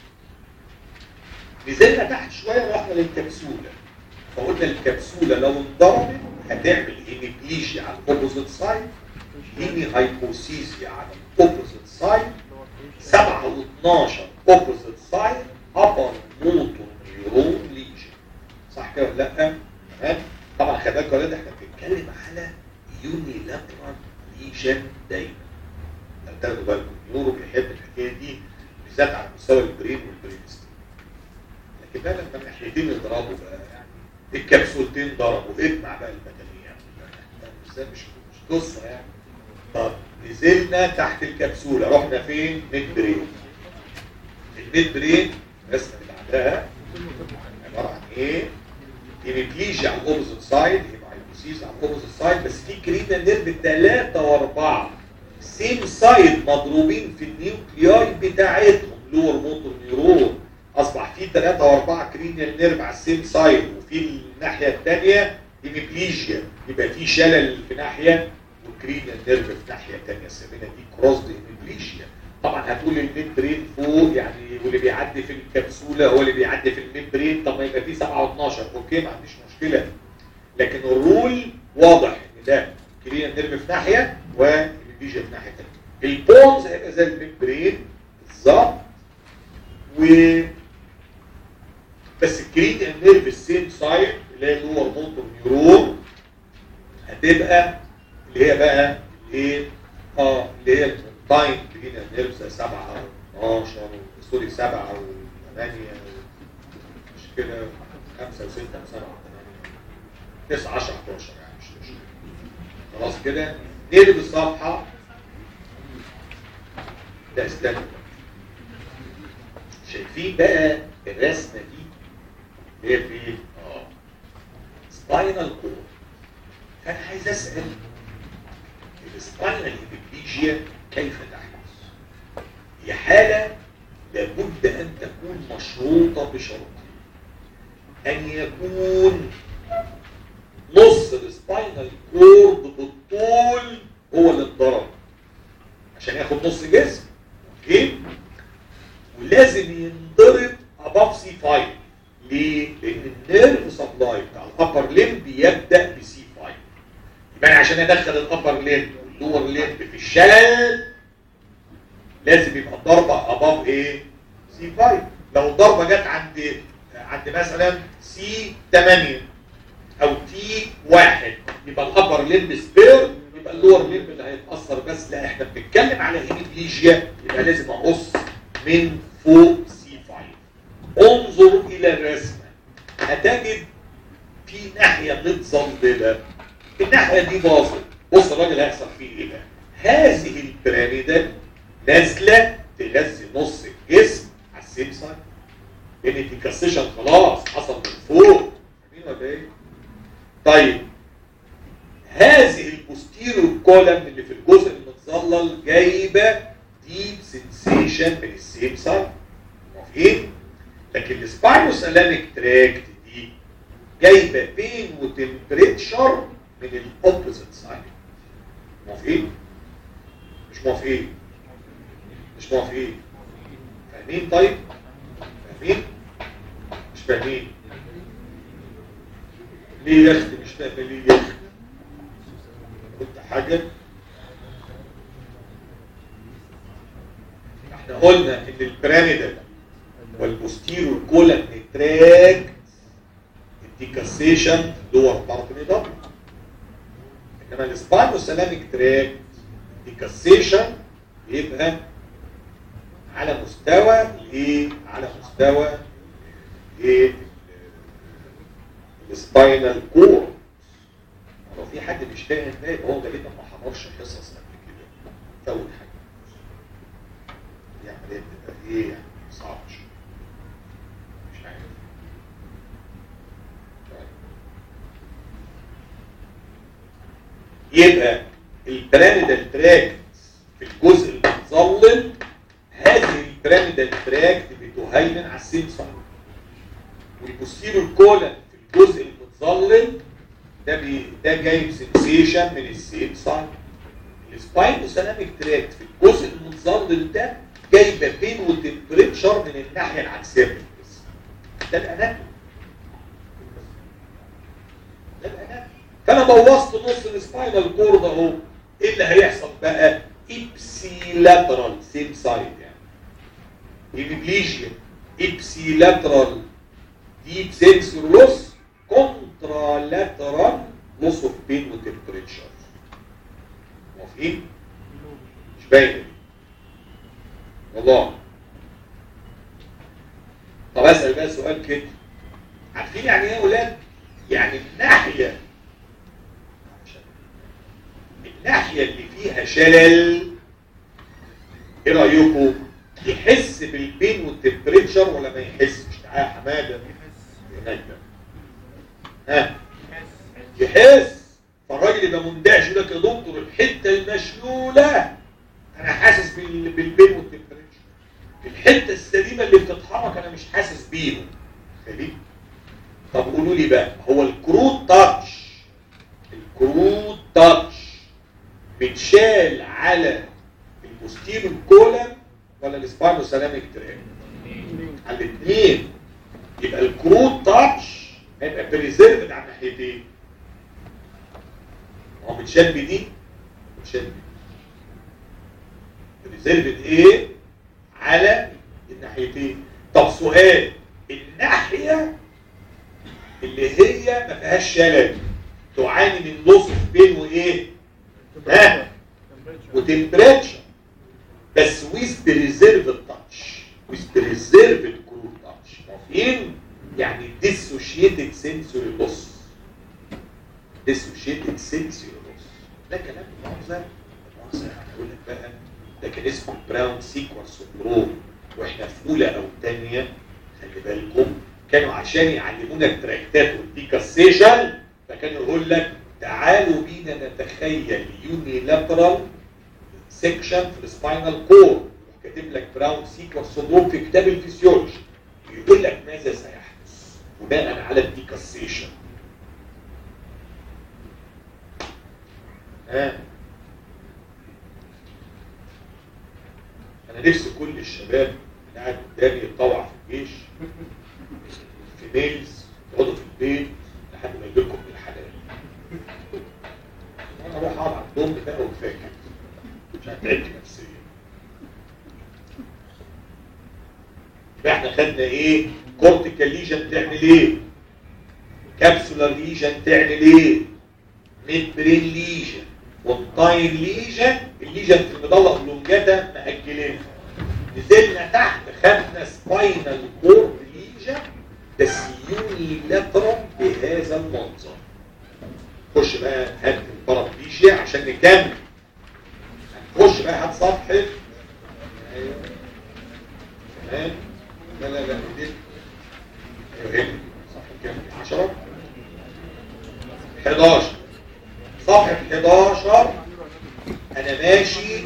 نزلنا تحت شويه ورحنا للكبسوله فقلنا الكبسوله لو انضربت هتعمل هيميبليجيا على الاوبوزيت سايد هيمي هايبوسيزيا على الاوبوزيت سايد 7 و12 اوبوزيت سايد ابر موتور نيورون ليجن صح كده ولا لا؟ تمام طبعا خلي بالك يا ولاد احنا بنتكلم على يونيلاترال ليجن دايما لو تاخدوا بالكم النيورو بيحب الحكايه دي بالذات على مستوى البرين والبرين ستيم لكن بقى لما الناحيتين يضربوا بقى يعني الكبسولتين ضربوا اجمع بقى المجاميع مش مش مش قصه يعني طب نزلنا تحت الكبسوله رحنا فين؟ ميد برين الميد برين الرسمه اللي بعدها عباره عن ايه؟ هيميبليجيا على الاوبوزيت سايد هيمايبوسيس على الاوبوزيت سايد بس في كرينا نيرف ثلاثه واربعه سيم سايد مضروبين في النيوكلياي بتاعتهم لور موتور نيورون اصبح في ثلاثه واربعه كرينيال نيرف على السيم سايد وفي الناحيه الثانيه هيميبليجيا يبقى في شلل في ناحيه والكرينيال نيرف في ناحيه ثانيه سمينا دي كروس هيميبليجيا طبعا هتقول الميد برين فوق يعني واللي بيعدي في الكبسوله هو اللي بيعدي في الميد برين طب ما يبقى في 7 و12 اوكي ما عنديش مشكله لكن الرول واضح ان ده كرينيال نيرف في ناحيه وهيميبليجيا في ناحيه ثانيه البونز هيبقى زي الميد برين بالظبط و بس الكرينيال نيرف السيم سايد اللي هي جوه الموتور نيورون هتبقى اللي هي بقى ايه اه اللي هي التايم كرينيال نيرف 7 او 12 سوري 7 او 8 مش كده 5 و6 و7 و8 9 10 11 يعني مش مشكله خلاص كده نقلب الصفحه ده استنى شايفين بقى الرسمه دي اللي هي في اه سباينال كورد فانا عايز اسال السباينال هيميبليجيا كيف تحدث هي حاله لابد ان تكون مشروطه بشرطين ان يكون نص السباينال كورد بالطول هو اللي اتضرب عشان ياخد نص جسم اوكي ولازم ينضرب above سي 5 ليه؟ لان النيرف سبلاي بتاع الابر ليمب يبدا بسي 5 يبقى أنا عشان ادخل الابر ليمب واللور ليمب في الشلل لازم يبقى الضربه اباف ايه سي 5 لو الضربه جت عند عند مثلا سي 8 او تي 1 يبقى الابر ليمب سبير يبقى اللور ليمب اللي هيتاثر بس لا احنا بنتكلم على هيميبليجيا يبقى لازم اقص من فوق سي 5 انظر الى الرسمه هتجد في ناحيه متظلله الناحيه دي باظت بص الراجل هيحصل فيه ايه بقى هذه البيراميدال نازله تغذي نص الجسم على السيم سايد لان الديكاسيشن خلاص حصل من فوق فاهمين ولا ايه؟ طيب هذه البوستيريور كولم اللي في الجزء المتظلل جايبه ديب سنسيشن من السيم سايد موافقين؟ لكن السباينوسالاميك تراكت دي جايبه بين وتمبريتشر من الاوبوزيت سايد موافقين؟ مش موافقين؟ مش موافقين فاهمين طيب؟ فاهمين؟ مش فاهمين؟ ليه يا اختي مش فاهم ليه يا اختي؟ قلت حاجة احنا قلنا ان البيراميدال والبوستيرور كولن نتراك الديكاسيشن لور بارت نضم انما السباينوسالاميك تراك الديكاسيشن يبقى على مستوى ايه على مستوى ايه السباينال كور لو في حد مش فاهم ده يبقى هو ده ما حضرش حصص قبل كده فوت حاجه دي عمليه بتبقى ايه يعني صعبه شويه مش عارف طيب. يبقى البيراميدال تراكت في الجزء المتظلل هذه البيراميدال تراكت بتهيمن على السيم سايد والبوستيريور كولن في الجزء المتظلل ده بي ده جايب سنسيشن من السيم سايد السباينوسالاميك تراكت في الجزء المتظلل ده جايبه بين وتمبريتشر من الناحيه العكسيه من الجسم ده الاناتومي ده الاناتومي فانا بوظت نص السباينال كورد اهو ايه اللي هيحصل بقى ابسي لاترال سيم سايد يعني هيميبليجيا ابسي لاترال ديب سنسور لوس كونترالاترال لوس اوف بين وتمبريتشر موافقين؟ مش باينه والله طب اسال بقى سؤال كده عارفين يعني ايه يا اولاد؟ يعني الناحيه الناحيه اللي فيها شلل ايه رايكم؟ يحس بالبين والتمبريتشر ولا ما يحسش؟ تعالى يا حماده هناك ها يحس فالراجل يبقى مندهش يقول لك يا دكتور الحته المشلوله انا حاسس بال- بالبين والتمبريتشر الحته السليمه اللي بتتحرك انا مش حاسس بيهم خليل طب قولوا لي بقى هو الكروت تاتش الكروت تاتش بتشال على البوستيريور كولم ولا السباينوسالاميك تراك على الاثنين يبقى الكروت تاتش هيبقى بريزيرفد على الناحيتين هو بتشال بدي بتشال بدي بريزيرفد ايه على الناحيتين طب سؤال الناحيه اللي هي ما فيهاش شلل تعاني من لوس بين وايه ها وتمبريتشر بس ويز بريزيرفد تاتش ويز بريزيرفد كروت تاتش موافقين يعني ديسوشيتد سنسوري لوس ديسوشيتد سنسوري لوس ده كلام مؤاخذه مؤاخذه يعني اقول لك بقى ده كان اسمه براون سيكونس سندروم واحنا في اولى او ثانيه خلي بالكم كانوا عشان يعلمونا التراكتات والديكاسيشن فكانوا يقول لك تعالوا بينا نتخيل يونيلاترال سيكشن في السباينال كور كاتب لك براون سيكونس سندروم في كتاب الفسيولوجي يقول لك ماذا سيحدث بناء على الديكاسيشن ها انا نفسي كل الشباب اللي قاعد قدامي يتطوع في الجيش في ميلز يقعدوا في البيت لحد ما يجي الضم ده وفاكر مش هتعد نفسيا يبقى احنا خدنا ايه كورتيكال ليجن تعمل ايه كابسولار ليجن تعمل ايه ميد برين ليجن والتاين ليجن الليجن في المضله اللونجاتا مأجلينها نزلنا تحت خدنا سباينال كورد ليجن بس يونيلاترال بهذا المنظر خش بقى هات البارابليجيا عشان نكمل هنخش بقى هات صفحه ايوه تمام لا لا لا دي ايوه هنا صفحه كام 10 11 صفحه 11 انا ماشي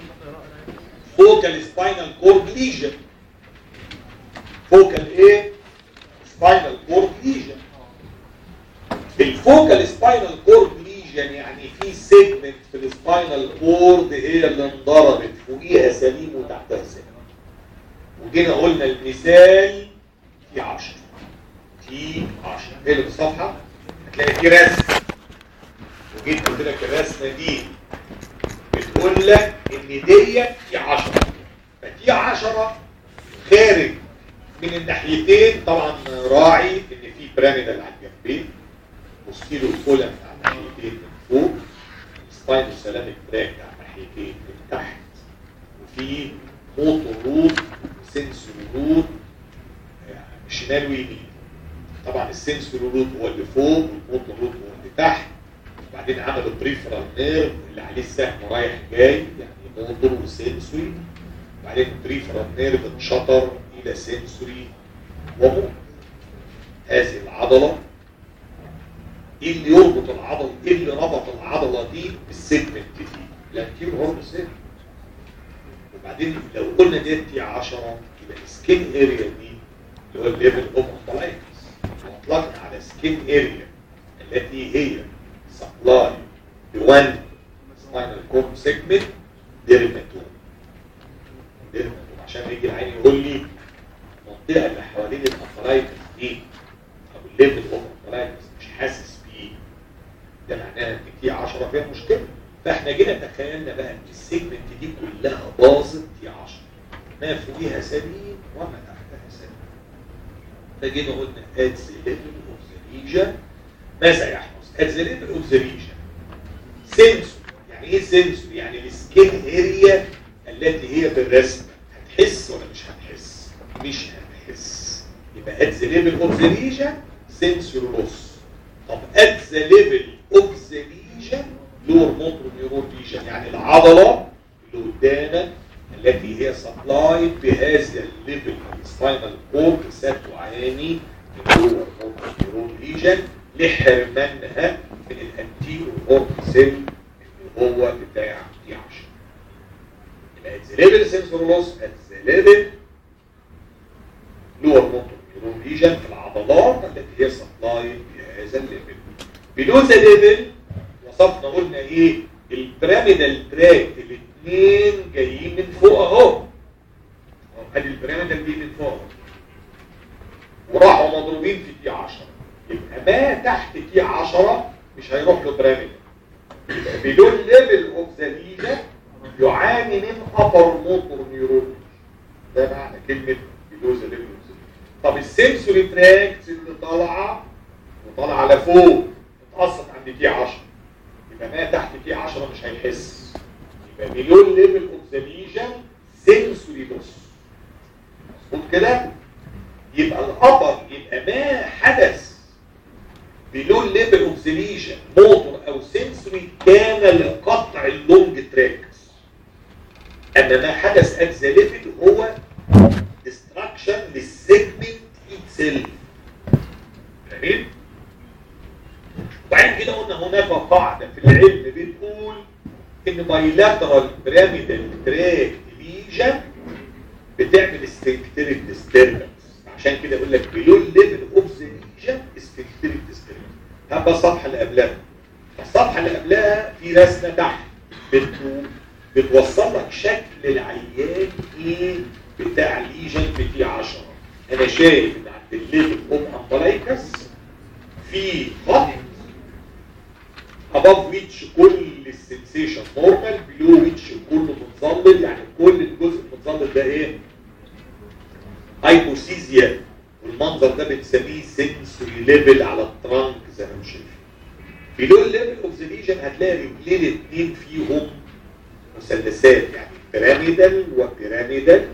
فوكال سباينال كورد ليجن فوكال ايه سباينال كورد ليجن الفوكال سباينال كورد ليجن يعني في سيجمنت في السباينال كورد هي اللي انضربت فوقيها سليم وتحتها سليم وجينا قلنا المثال في 10 في 10 ايه اللي في الصفحه هتلاقي في رسم وجيت قلت لك الرسمه دي بتقول لك ان ديت في 10 ففي 10 خارج من الناحيتين طبعا راعي ان في بيراميدال على الجنبين وستيلو كولم على الناحيتين من فوق سباينو سلامك تراك على الناحيتين من تحت وفي موتور رود وسنسوري رود شمال ويمين طبعا السنسوري رود هو اللي فوق والموتور رود هو اللي تحت وبعدين عملوا بريفرال نيرف اللي عليه السهم رايح جاي يعني موتور وسنسوري وبعدين بريفرال نيرف انشطر الى سنسوري وموتور هذه العضله ايه اللي يربط العضله ايه اللي ربط العضله دي بالسيجمنت دي الانتيرو هورن سيجمنت وبعدين لو قلنا ديت دي 10 يبقى السكين اريا دي اللي هو الليفل اوف امبلايكس واطلقنا على سكين اريا التي هي سبلاي بوان سباينال كورد سيجمنت ديرماتوم ديرماتوم عشان يجي العين يقول لي المنطقه اللي حوالين الامبلايكس دي او الليفل اوف امبلايكس مش حاسس بيه ده معناها ان في 10 فيها مشكله فاحنا جينا تخيلنا بقى ان السيجمنت دي كلها باظت في 10 ما فوقيها سليم وما تحتها سليم فجينا قلنا اد ذا ليفل اوف ذا ريجن ماذا يحدث؟ اد ذا ليفل اوف ذا ريجن سنسور يعني ايه سنسور؟ يعني السكين اريا التي هي بالرسم هتحس ولا مش هتحس؟ مش هتحس يبقى اد ذا ليفل اوف ذا ريجن سنسور لوس طب اد ذا ليفل اوف ذا ريجن لور موتور نيورون ليجن يعني العضله اللي قدامك التي هي سبلايد بهذا الليفل السباينال كورد ستعاني من لور موتور نيورون ليجن لحرمانها من الانتيرو هورن سيل اللي هو بتاع دي 10 يبقى ذا ليفل سنسور لوس ات ذا ليفل لور موتور نيورون ليجن في العضلات التي هي سبلايد بهذا الليفل بلو ذا ليفل وصفنا قلنا ايه البيراميدال تراك الاثنين جايين من فوق اهو ادي البيراميدال دي من فوق وراحوا مضروبين في تي 10 يبقى ما تحت تي 10 مش هيروح له بيراميدال يبقى بدون ليفل اوف ذا ليجن يعاني من ابر موتور نيورون ده معنى كلمه بدون ذا ليفل اوف ذا طب السنسوري تراكس اللي طالعه وطالعه لفوق اتقصت عند تي 10 يبقى ما تحت تي 10 مش هيحس يبقى مليون ليفل اوف ذا ليجن سنسوري لوس مظبوط كده يبقى الابر يبقى ما حدث بلون ليفل اوف ذا ليجن موتور او سنسوري كان لقطع اللونج تراكس اما ما حدث ات ذا ليفل هو ديستراكشن للسيجمنت اتسيلف فاهمين؟ وبعدين كده قلنا هناك قاعدة في العلم بتقول ان بايلاترال بيراميدال تراك ليجن بتعمل سفنكتريك ديستربنس عشان كده يقول لك بلو ليفل اوف ذا ليجن سفنكتريك ديستربنس هبقى الصفحه اللي قبلها الصفحه اللي قبلها في رسمه تحت بت- بتوصل لك شكل العيان ايه بتاع ليجن في تي 10 انا شايف ان عند الليفل اوف امبلايكس في خط above which كل السلسله سنسيشن نورمال بلو ويتش كله متظلل يعني كل الجزء المتظلل ده ايه هايبوسيزيا والمنظر ده بنسميه سنسوري ليفل على الترانك زي ما انتم شايفين بلو الليفل اوف ذا ليجن هتلاقي رجلين اتنين فيهم مثلثات يعني بيراميدال وبيراميدال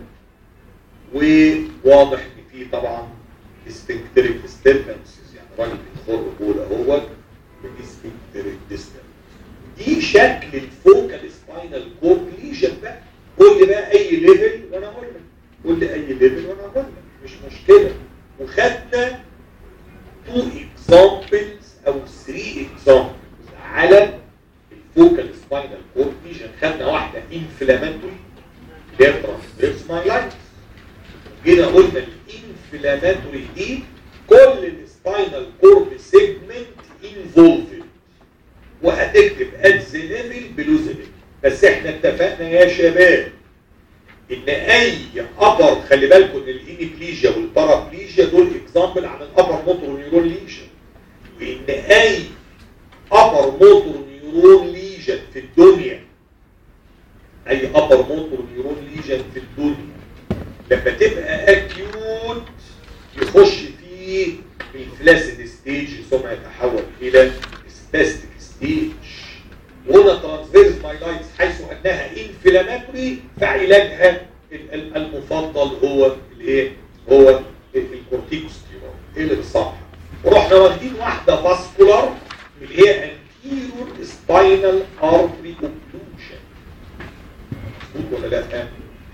وواضح ان في طبعا ديستنكتريك ديستربنسز يعني راجل بيخر بول اهوت بديستنكتريك ديستربنس دي شكل الفوكال سباينال كورد ليجن بقى قول لي بقى اي ليفل وانا اقول لك قول لي اي ليفل وانا اقول لك مش مشكله وخدنا تو اكزامبلز او 3 اكزامبلز على الفوكال سباينال كورد ليجن خدنا واحده انفلاماتوري اللي هي ترانسفيرس مايلايتس جينا قلنا الانفلاماتوري دي كل السباينال كورد سيجمنت انفولفد وهتكتب ادز ليفل بلوز ليفل بس احنا اتفقنا يا شباب ان اي ابر خلي بالكم ان الانيبليجيا والبارابليجيا دول اكزامبل عن الابر موتور نيورون ليجن وان اي ابر موتور نيورون ليجن في الدنيا اي ابر موتور نيورون ليجن في الدنيا لما تبقى اكيوت يخش فيه الفلاسيد ستيج ثم يتحول الى سباستيك ستيج وهنا ترانسفيرس مايلايتس حيث انها انفلاماتوري فعلاجها المفضل هو الايه هو الكورتيكوستيرويد ايه اللي بالصح ورحنا واخدين واحده فاسكولار اللي هي انتيرور سباينال ارتري اوبلوشن مظبوط ولا لا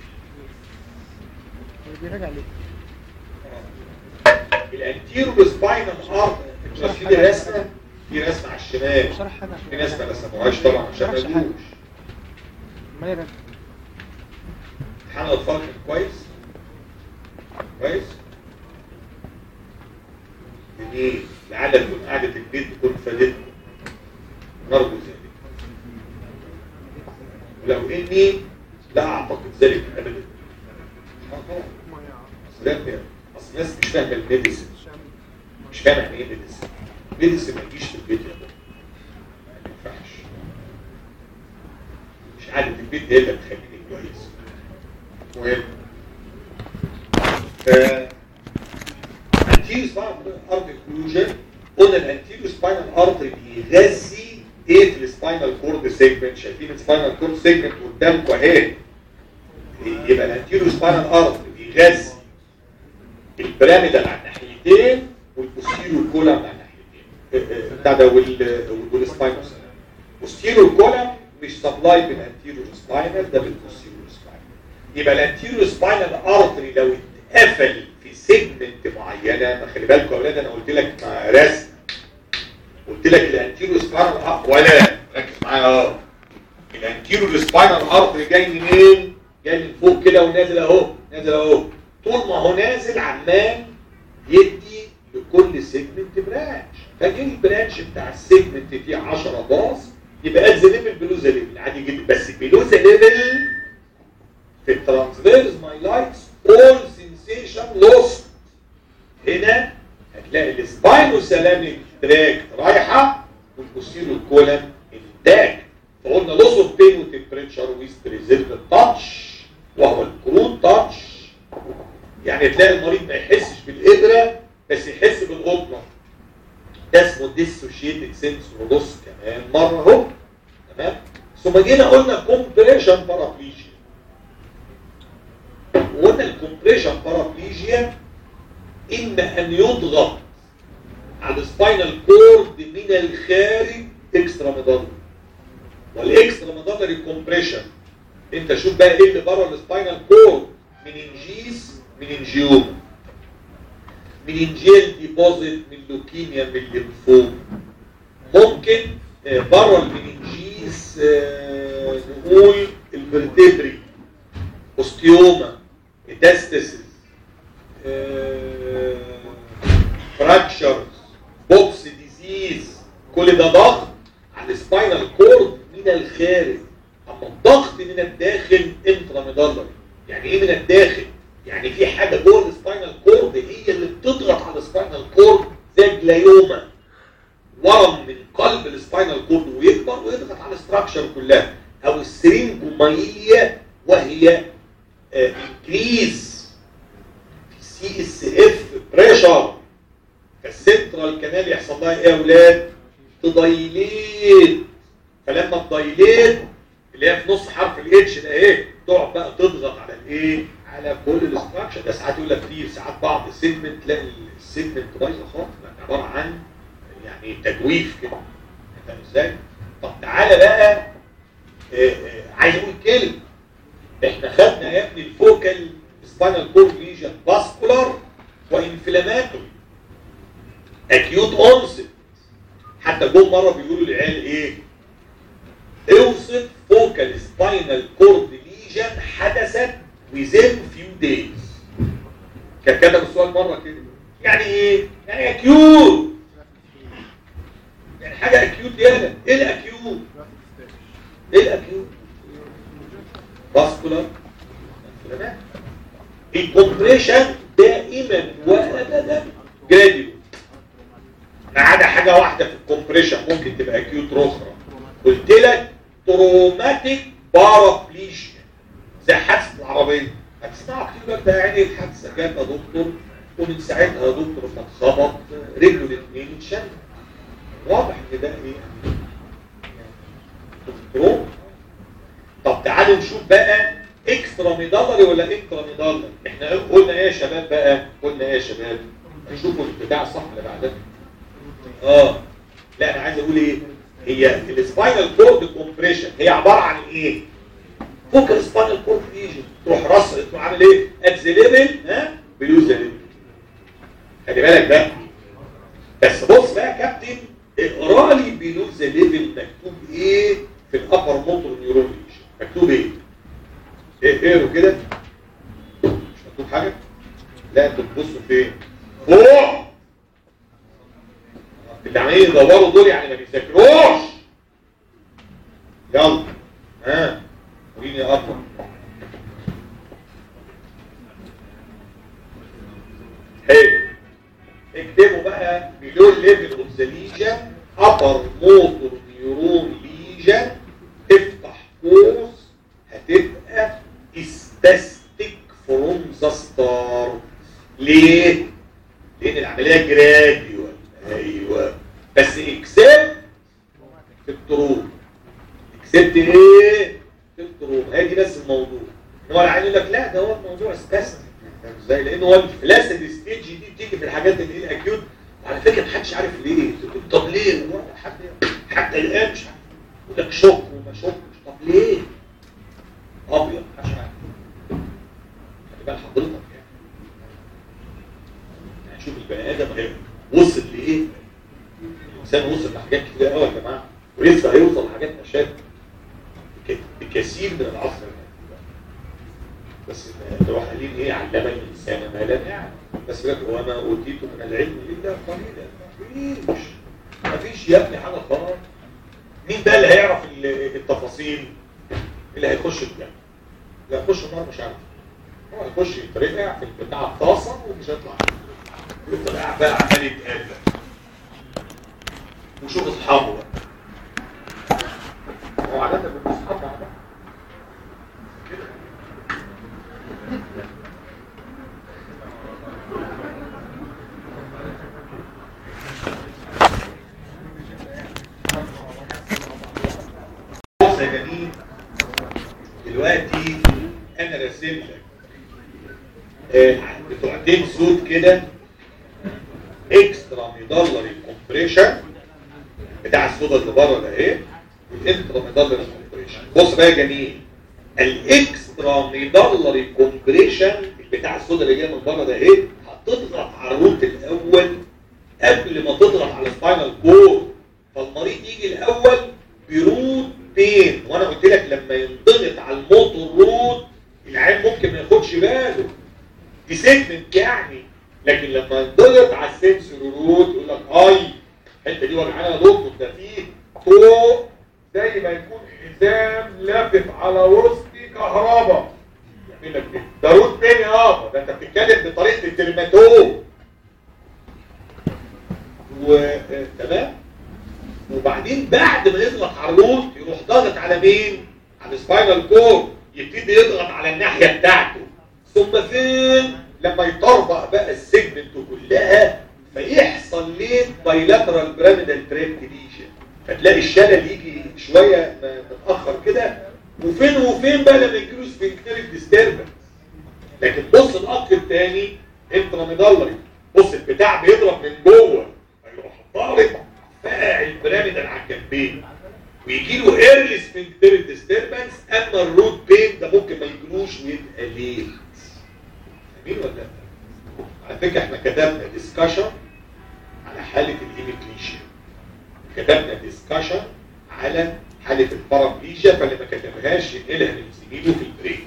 بيراجع ليه الانتيرور سباينال ارتري شايفين الرسمه في رسمه على الشمال شرح حاجه في ناس ما رسموهاش طبعا عشان ما شرحش حاجة. يجوش ما يراجع امتحان الاطفال كان كويس كويس جميل لعل تكون قعدة البيت تكون فادتكم نرجو ذلك ولو اني لا اعتقد ذلك ابدا آه طبعاً. اصل لا- اصل الناس مش فاهمه الميديسن مش فاهمه يعني ايه ميديسن ميديسن ما يجيش في البيت يا بابا ما ينفعش مش قاعدة البيت هي اللي بتخليني كويس مهم انتيريو سباينال ارتري اوكلوجن قلنا الانتيريو سباينال ارتري بيغذي ايه في السباينال كورد سيجمنت شايفين السباينال كورد سيجمنت قدامكم اهي يبقى الانتيريو سباينال ارتري بيغذي البيراميدال على الناحيتين والبوستيريو كولم على الناحيتين آه، آه، بتاع ده وال- والسباينوس بوستيريو كولم مش سبلاي بالانتيريو سباينال ده بالبوستيريو سباينال يبقى الانتيريو سباينال ارتري لو اتقفل في سيجمنت معينه ما خلي بالكم يا اولاد انا قلت لك مع رسم قلت لك الانتيريو سباينال أ- ولا ركز معايا اه الانتيريو سباينال ارتري جاي منين؟ جاي من فوق كده ونازل اهو نازل اهو طول ما هو نازل عمال يدي لكل سيجمنت برانش فجه البرانش بتاع السيجمنت فيه 10 باص يبقى ادز ليفل بلوزا ليفل عادي جدا بس بلوزا ليفل في الترانسفيرز مايلايتس اول سنسيشن لوست هنا هتلاقي السباينو سلاميك تراك رايحه والبوستيرو كولم انتاج فقلنا لوس اوف بين وتمبريتشر ويز بريزيرف تاتش وهو الكرود تاتش يعني تلاقي المريض ما يحسش بالابره بس يحس بالقطنه ده اسمه ديسوشيتد سنسور لوس كمان مره اهو تمام ثم جينا قلنا كومبريشن بارابليجيا وقلنا الكومبريشن بارابليجيا اما ان يضغط على السباينال كورد من الخارج اكسترا ميدالري والاكسترا ميدالري كومبريشن انت شوف بقى ايه اللي بره السباينال كورد مننجيس مننجيوم مننجيال ديبوزيت من لوكيميا من الليمفوم ممكن آه، بره المننجيس آه، نقول الفرتبري اوستيوما ميتاستاسيس فراكشرز بوكس ديزيز كل ده ضغط على السباينال كورد من الخارج اما الضغط من الداخل انتراميدالري يعني ايه من الداخل يعني في حاجه جوه السباينال كورد هي اللي بتضغط على السباينال كورد زي الجلايوما ورم من قلب السباينال كورد ويكبر ويضغط على الاستراكشر كلها او السرينجومايليا وهي انكريز في سي اس اف بريشر فالسنترال كانال يحصل لها ايه يا اولاد تضيليت فلما تضيليت اللي هي في نص حرف الاتش ده ايه تقعد بقى تضغط على الايه على كل الاستراكشر ده ساعات يقول لك في ساعات بعض السيجمنت تلاقي السيجمنت بايظه خالص يعني عباره عن يعني تجويف كده فاهم ازاي؟ طب تعالى بقى آه، آه، عايز اقول كلمه احنا خدنا يا ابني الفوكال سباينال كورد ليجن فاسكولار وانفلاماتوري اكيوت اونست حتى جم مره بيقولوا للعيال ايه اوصف فوكال سباينال كورد ليجن حدثت within few days كان كتب السؤال مره كده يعني ايه يعني اكيوت يعني حاجه اكيوت يالا ايه الاكيوت ايه الاكيوت فاسكولار الكومبريشن دائما وابدا جراديو ما عدا حاجه واحده في الكومبريشن ممكن تبقى اكيوت رخرة قلت لك تروماتيك بارابليشيا زي حادثه العربيه هتسمعوا كتير لك ده يعني الحادثه جت يا دكتور ومن ساعتها يا دكتور اتخبط رجله الاثنين اتشل واضح ان ده ايه دكتور طب تعالوا نشوف بقى اكسترا ميدالري ولا انترا ميدالري احنا قلنا ايه يا شباب بقى قلنا ايه يا شباب نشوفوا البتاع الصح اللي بعدها اه لا انا عايز اقول ايه هي السباينال كورد كومبريشن هي عباره عن ايه فوق السباينال كورد ليجن تروح رص تروح عامل ايه ات ذا ليفل ها بلو ذا ليفل خلي بالك بقى بس بص بقى يا كابتن اقرا لي بلو ذا ليفل مكتوب ايه في الابر موتور نيورون مكتوب ايه ايه اقروا كده مش مكتوب حاجه لا انتوا بتبصوا فين فوق اللي عمالين يدوروا دول يعني ما بيذاكروش يلا ها وريني يا ابطال حلو اكتبوا بقى بلون ليفل اوف ذا ليجن ابر موتور نيورون ليجن افتح قوس هتبقى استاستيك فروم ذا ستار ليه؟ لان العمليه جراديوال ايوه بس اكسبت في الطرود اكسبت ايه؟ في الطرود هي دي بس الموضوع هو العيال يقول لك لا ده هو الموضوع استاستيك ازاي؟ لان هو الفلاسد ستيج دي بتيجي في الحاجات اللي هي الاكيوت وعلى فكره محدش عارف ليه طب ليه؟ هو حد حتى الان مش عارف يقول لك شك وما شكش طب ليه؟ ابيض محدش عارف خلي بال حضرتك يعني يعني شوف البني ادم وصل لايه؟ الانسان وصل لحاجات كتير قوي يا جماعه ولسه هيوصل لحاجات اشد بكثير من العصر بس تروح قايلين ايه علم الانسان ما لم يعلم بس لك وما اوتيت من العلم الا قليلا مفيش مفيش يا ابني حاجه خالص مين بقى اللي هيعرف التفاصيل اللي هيخش الجنه اللي هيخش النار مش عارف هو هيخش يترقع في البتاع الطاسه ومش هيطلع يفضل قاعد بقى عمال يتقابل وشوف اصحابه بقى هو عادة بيبقوا اصحاب مع بعض كده بص يا جميل دلوقتي انا راسم لك آه، بتوعتين صوت كده اكسترا ميدالري كومبريشن بتاع الصودا اللي بره ده اهي والانترا ميدالري كومبريشن بص بقى يا جميل الاكسترا ميدالري كومبريشن بتاع الصودا اللي جاي من بره ده اهي هتضغط على الروت الاول قبل ما تضغط على السباينال كورد فالمريض يجي الاول بروت بين وانا قلت لك لما ينضغط على الموتور روت العين ممكن ما ياخدش باله دي سيجمنت يعني لكن لما ينضغط على السنسور روت يقول لك اي الحته دي وجعانه يا دكتور ده فيه فوق زي ما يكون حزام لافف على وسطي كهرباء يعمل لك كده ده روت تاني يابا ده انت بتتكلم بطريقه الترماتوم و تمام وبعدين بعد ما يضغط على الروت يروح ضاغط على مين على السباينال كورد يبتدي يضغط على الناحيه بتاعته ثم فين لما يطربق بقى السيجمنت كلها فيحصل ليه بايلاترال بيراميدال تريبت ليجن فتلاقي الشلل يجي شويه متاخر كده وفين وفين بقى لما يجيله سفنكتريك ديستربنس لكن بص الاخ الثاني انتراميدالري بص البتاع بيضرب من جوه فيروح ضارب فاعل بيراميدال على الجنبين ويجي له ايرلي سفنكتريك ديستربنس اما الروت بين ده ممكن ما يجيلوش ويبقى ليه فاهمين ولا لا؟ على فكره احنا كتبنا ديسكشن على حاله الايميكليشيا كتبنا ديسكشن على حاله البارابليجيا فاللي ما كتبهاش ينقلها لزميله في البريك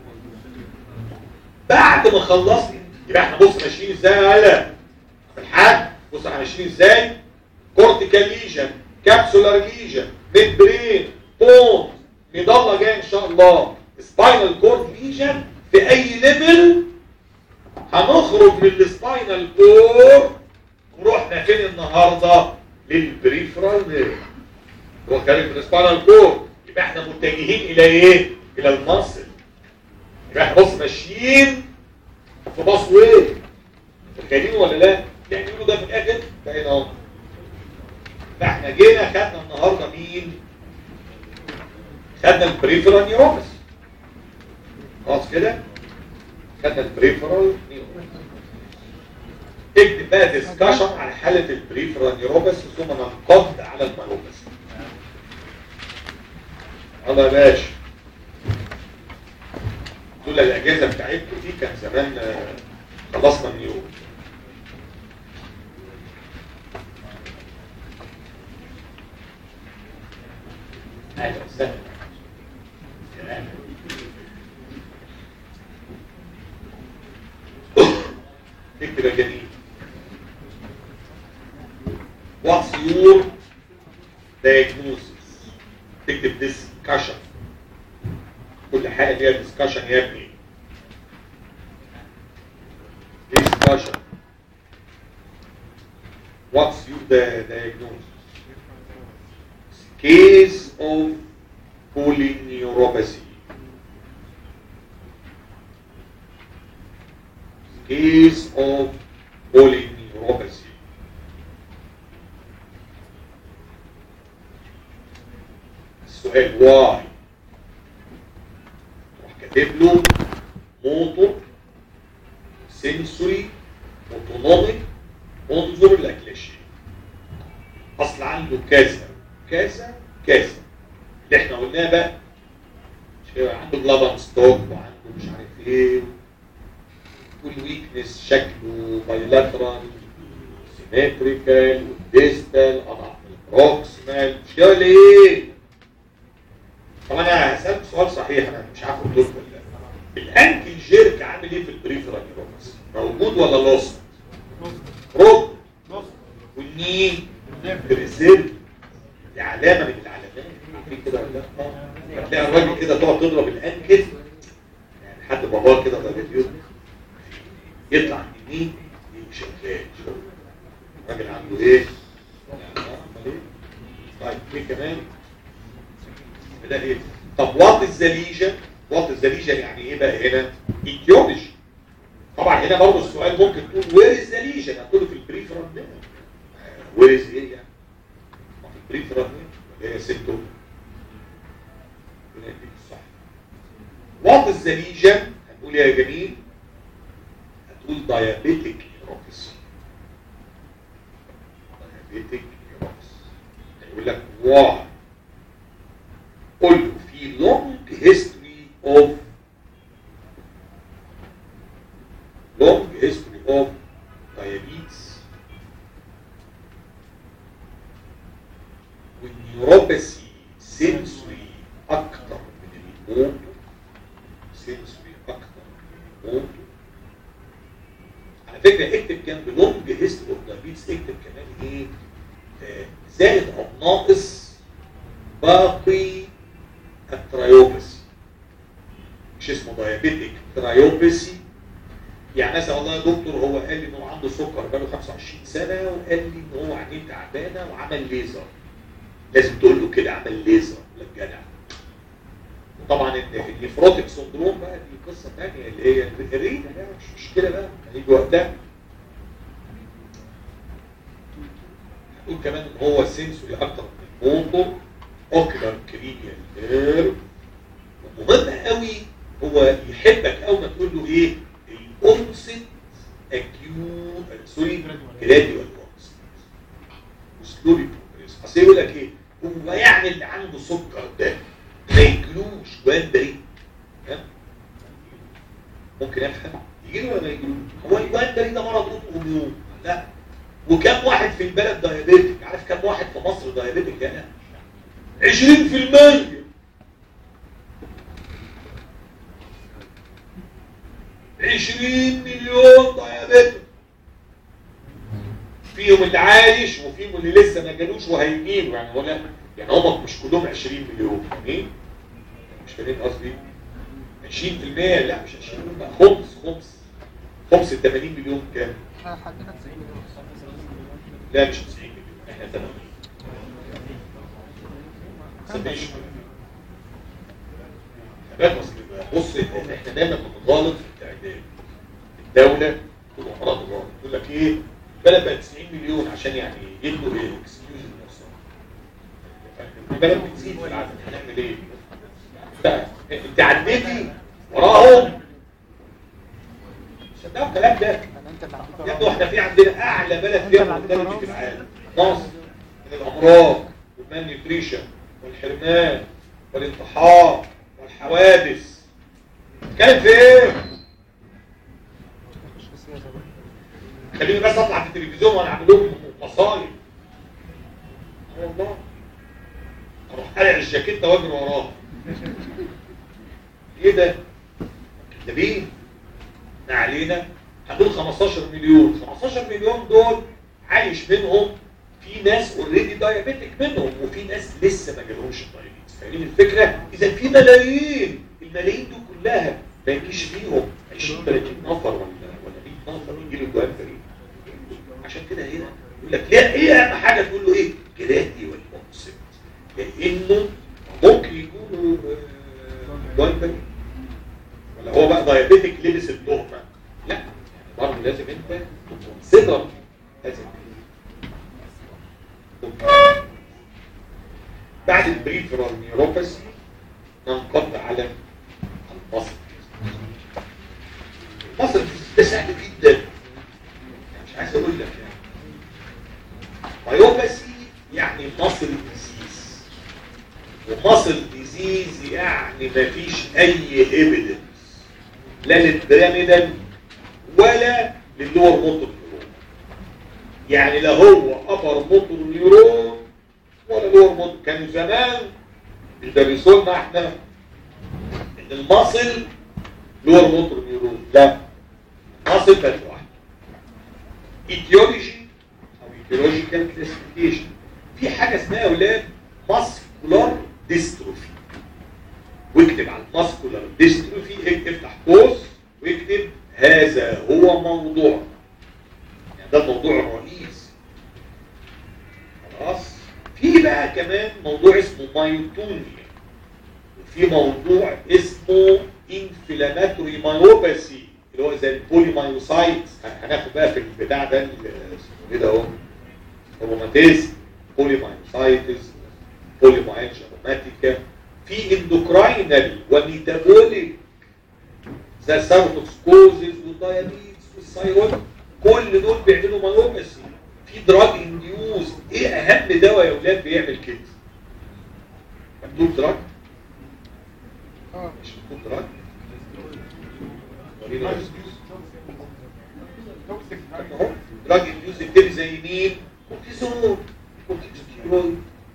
بعد ما خلصنا يبقى احنا بص ماشيين ازاي يا هلا في الحاج بص احنا ماشيين ازاي كورتيكال ليجن كابسولار ليجن ميد برين بون مضله جايه ان شاء الله سباينال كورد ليجن في اي ليفل هنخرج من السباينال كورد ورحنا فين النهارده للبريفرال نيرف هو خارج من السباينال كورد يبقى احنا متجهين الى ايه الى المصل يبقى احنا بص ماشيين في باص وين متخيلين ولا لا يعني يقولوا ده في الاخر بقينا اهو فاحنا جينا خدنا النهارده مين خدنا البريفرال نيوروباث خلاص كده خدنا البريفرال نيوروباث اكتب بقى ديسكشن على حاله البريفرال نيوروباث ثم ننقض على المالوباث الله يا باشا دول الاجازه بتاعتكم دي كان زمان آه، خلصنا من يوم اهلا وسهلا يا أهلا. اكتب يا جميل What's your diagnosis? تكتب discussion كل حاجة فيها discussion يا ابني discussion What's your di- diagnosis? Case of polyneuropathy Case of polyneuropathy السؤال why راح كاتب له موتور سنسوري اوتونوميك انظر الاكلاشي اصل عنده كذا كذا كذا اللي احنا قلناه بقى مش كده عنده بلابن ستوك وعنده مش عارف ايه والويكنس شكله بايلاترال سيمتريكال والديستال اضعف من البروكسيمال مش كده ولا ايه؟ طب انا هسألك سؤال صحيح انا مش عارف قلت لكم ولا لا الانكل جيرك عامل ايه في البريفرال نيوروباثي؟ موجود ولا لوست؟ رد والنين بريزيرف دي علامه من العلامات عارفين كده ولا لا؟ آه. هتلاقي الراجل كده تقعد تضرب الانكل يعني حد باباه كده ضربت يد يطلع من اليمين شغال الراجل عنده ايه؟ يعني آه، أمال ايه؟ طيب ايه كمان؟ ده ايه طب وات الزليجة وات الزليجة يعني ايه بقى هنا ايديولوجي طبعا هنا برضه السؤال ممكن تقول وير الزليجة هتقوله في البريفرال وير از ايه يعني ما في البريفرال اللي هي سيمتوم صح وات الزليجة هتقول يا جميل هتقول دايابيتك نيوروباثي دايابيتك نيوروباثي يقول لك واي قل له في long history of long history of diabetes والنيوروباثي سنسوري اكتر من الموت سنسوري اكتر من الموت على فكره اكتب جنب long history of diabetes اكتب كمان ايه آه، زائد او ناقص باقي الترايوبسي مش اسمه دايابيتك ترايوبسي يعني مثلا والله يا دكتور هو قال لي انه عنده سكر بقاله 25 سنه وقال لي ان هو عينيه تعبانه وعمل ليزر لازم تقول له كده عمل ليزر ولا جدع وطبعا ال- النيفروتيك سندروم بقى دي قصه ثانيه اللي هي الرينا بقى مش مشكله بقى هيجي وقتها هنقول كمان ان هو سنسوري اكتر من الموتور اوكلر كرينيال نيرف ومهم قوي هو يحبك اول ما تقول له ايه الاونست اكيو سوري جراديوال اونست وسلوري بروجريس اصل يقول لك ايه هو يعني اللي عنده سكر ده ما يجيلوش جوان بريء ها؟ ممكن افهم يجي له ولا ما يجيلوش هو الجوان بريء ده مرض اوتو اميون لا وكم واحد في البلد دايابيتك عارف كم واحد في مصر دايابيتك هنا 20% 20 مليون دايابيتك فيهم اللي عايش وفيهم اللي لسه ما جالوش وهيجيله يعني ولا يعني هم مش كلهم 20 مليون فاهمين؟ مش فاهمين قصدي؟ 20% لا مش 20 بقى خمس خمس خمس ال 80 مليون كام؟ احنا حددنا 90 مليون لا مش 90 مليون احنا 80 صدقش خلي بالك أصل بص إن احنا دايما بنغلط في التعداد الدوله طول عمرها بتغلط تقول لك ايه البلد بقت 90 مليون عشان يعني يدوا ايه اكسكيوز نفسهم البلد بتزيد في العدد هنعمل ايه؟ لا انت عديتي وراهم صدقوا الكلام ده يعني انت اللي عديت يا ابني وراهم. احنا في عندنا اعلى بلد أنت فيها اللي عديت مرتبط في وراهم. العالم مصر من الامراض والمان نيوتريشن والحرمان والانتحار والحوادث اتكلم في ايه؟ مش في السياسة بقى. خليني بس اطلع في التلفزيون وانا اعمل لهم مصايب آه والله اروح قلع الجاكيته واجري وراه ايه ده؟ كدابين ما علينا هنقول 15 مليون 15 مليون دول عايش منهم في ناس اوريدي دايابيتك منهم وفي ناس لسه ما جالهمش الدايابيتس فاهمين الفكره؟ اذا في ملايين الملايين دي كلها ما يجيش فيهم 20 30 نفر ولا ولا 100 نفر يجي له جوان فريق عشان كده هنا يقول لك لا ايه اهم حاجه تقول له ايه؟ جرادي والمقصد لانه ممكن يكونوا آه، جوان فريق ولا هو بقى دايابيتك لبس التهمه لا يعني برضه لازم انت تكونسيدر لازم بعد البريفرال نيوروباثي ننقض على المصل المصل ده سهل جدا يعني مش عايز اقول لك يعني مايوباثي يعني مصل ديزيز ومصل ديزيز يعني مفيش اي ايفيدنس لا للبيراميدال ولا للور موتور نيورون يعني لا هو ابر موتور نيورون ولا لور موتور كانوا زمان بيدرسوا لنا احنا ان المصل لور موتور نيورون لا مصل بس واحد ايديولوجي او ايديولوجيكال كلاسيفيكيشن في حاجه اسمها يا اولاد ماسكولار ديستروفي واكتب على الماسكولار ديستروفي افتح قوس واكتب هذا هو موضوع يعني ده الموضوع الرئيسي خلاص في بقى كمان موضوع اسمه مايوتونيا وفي موضوع اسمه انفلاماتوري مايوباثي اللي هو زي البوليمايوسايت هناخد بقى في البتاع ده ال- اسمه ايه ده اهو روماتيزم بوليمايوسايتس بوليمايلجيا روماتيكا في اندوكراينال وميتابوليك زي السيروتوكسكوزيس والدايابيتس والثايرويد كل دول بيعملوا مايوباثي في دراج انديوز ايه اهم دواء يا اولاد بيعمل كده مكتوب دراج اه مش مكتوب دراج ورينا يا أستاذ. أهو. دراج انديوز اكتبي زي مين كورتيزون كورتيزون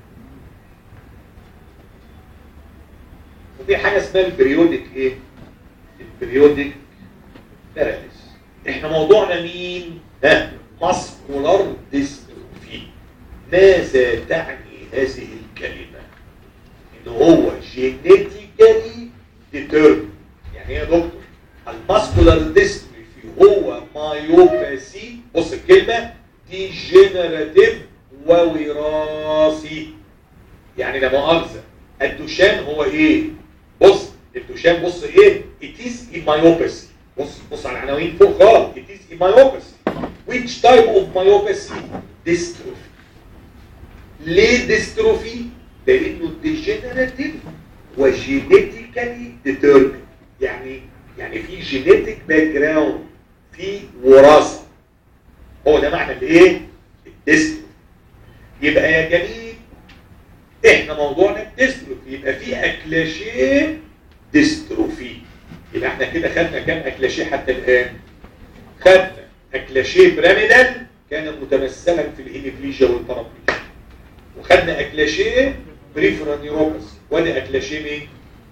وفي حاجه اسمها البريودك ايه البريودك باراليس احنا موضوعنا مين ها ماسكولار ديستروفي ماذا تعني هذه الكلمه ان هو جينيتيكالي ديترمين يعني ايه يا دكتور الماسكولار ديستروفي هو مايوباثي بص الكلمه ديجنراتيف ووراثي يعني لا مؤاخذه الدوشان هو ايه بص الدوشان بص ايه it is a myopathy بص بص على العناوين فوق خالص it is a myopathy which type of myopathy dystrophy ليه ديستروفي لانه ديجنراتيف وجينيتيكالي ديترمين يعني يعني في جينيتيك باك جراوند في وراثه هو ده معنى الايه الديستروفي يبقى يا جميل احنا موضوعنا الديستروفي يبقى في اكلاشيه ديستروفي يبقى احنا كده خدنا كام اكلاشيه حتى الان خدنا اكلاشيه بيراميدال كان متمثلا في الهيميبليجيا والبارابليجيا وخدنا اكلاشيه بريفرال نيوروباثي وادي اكلاشيه مين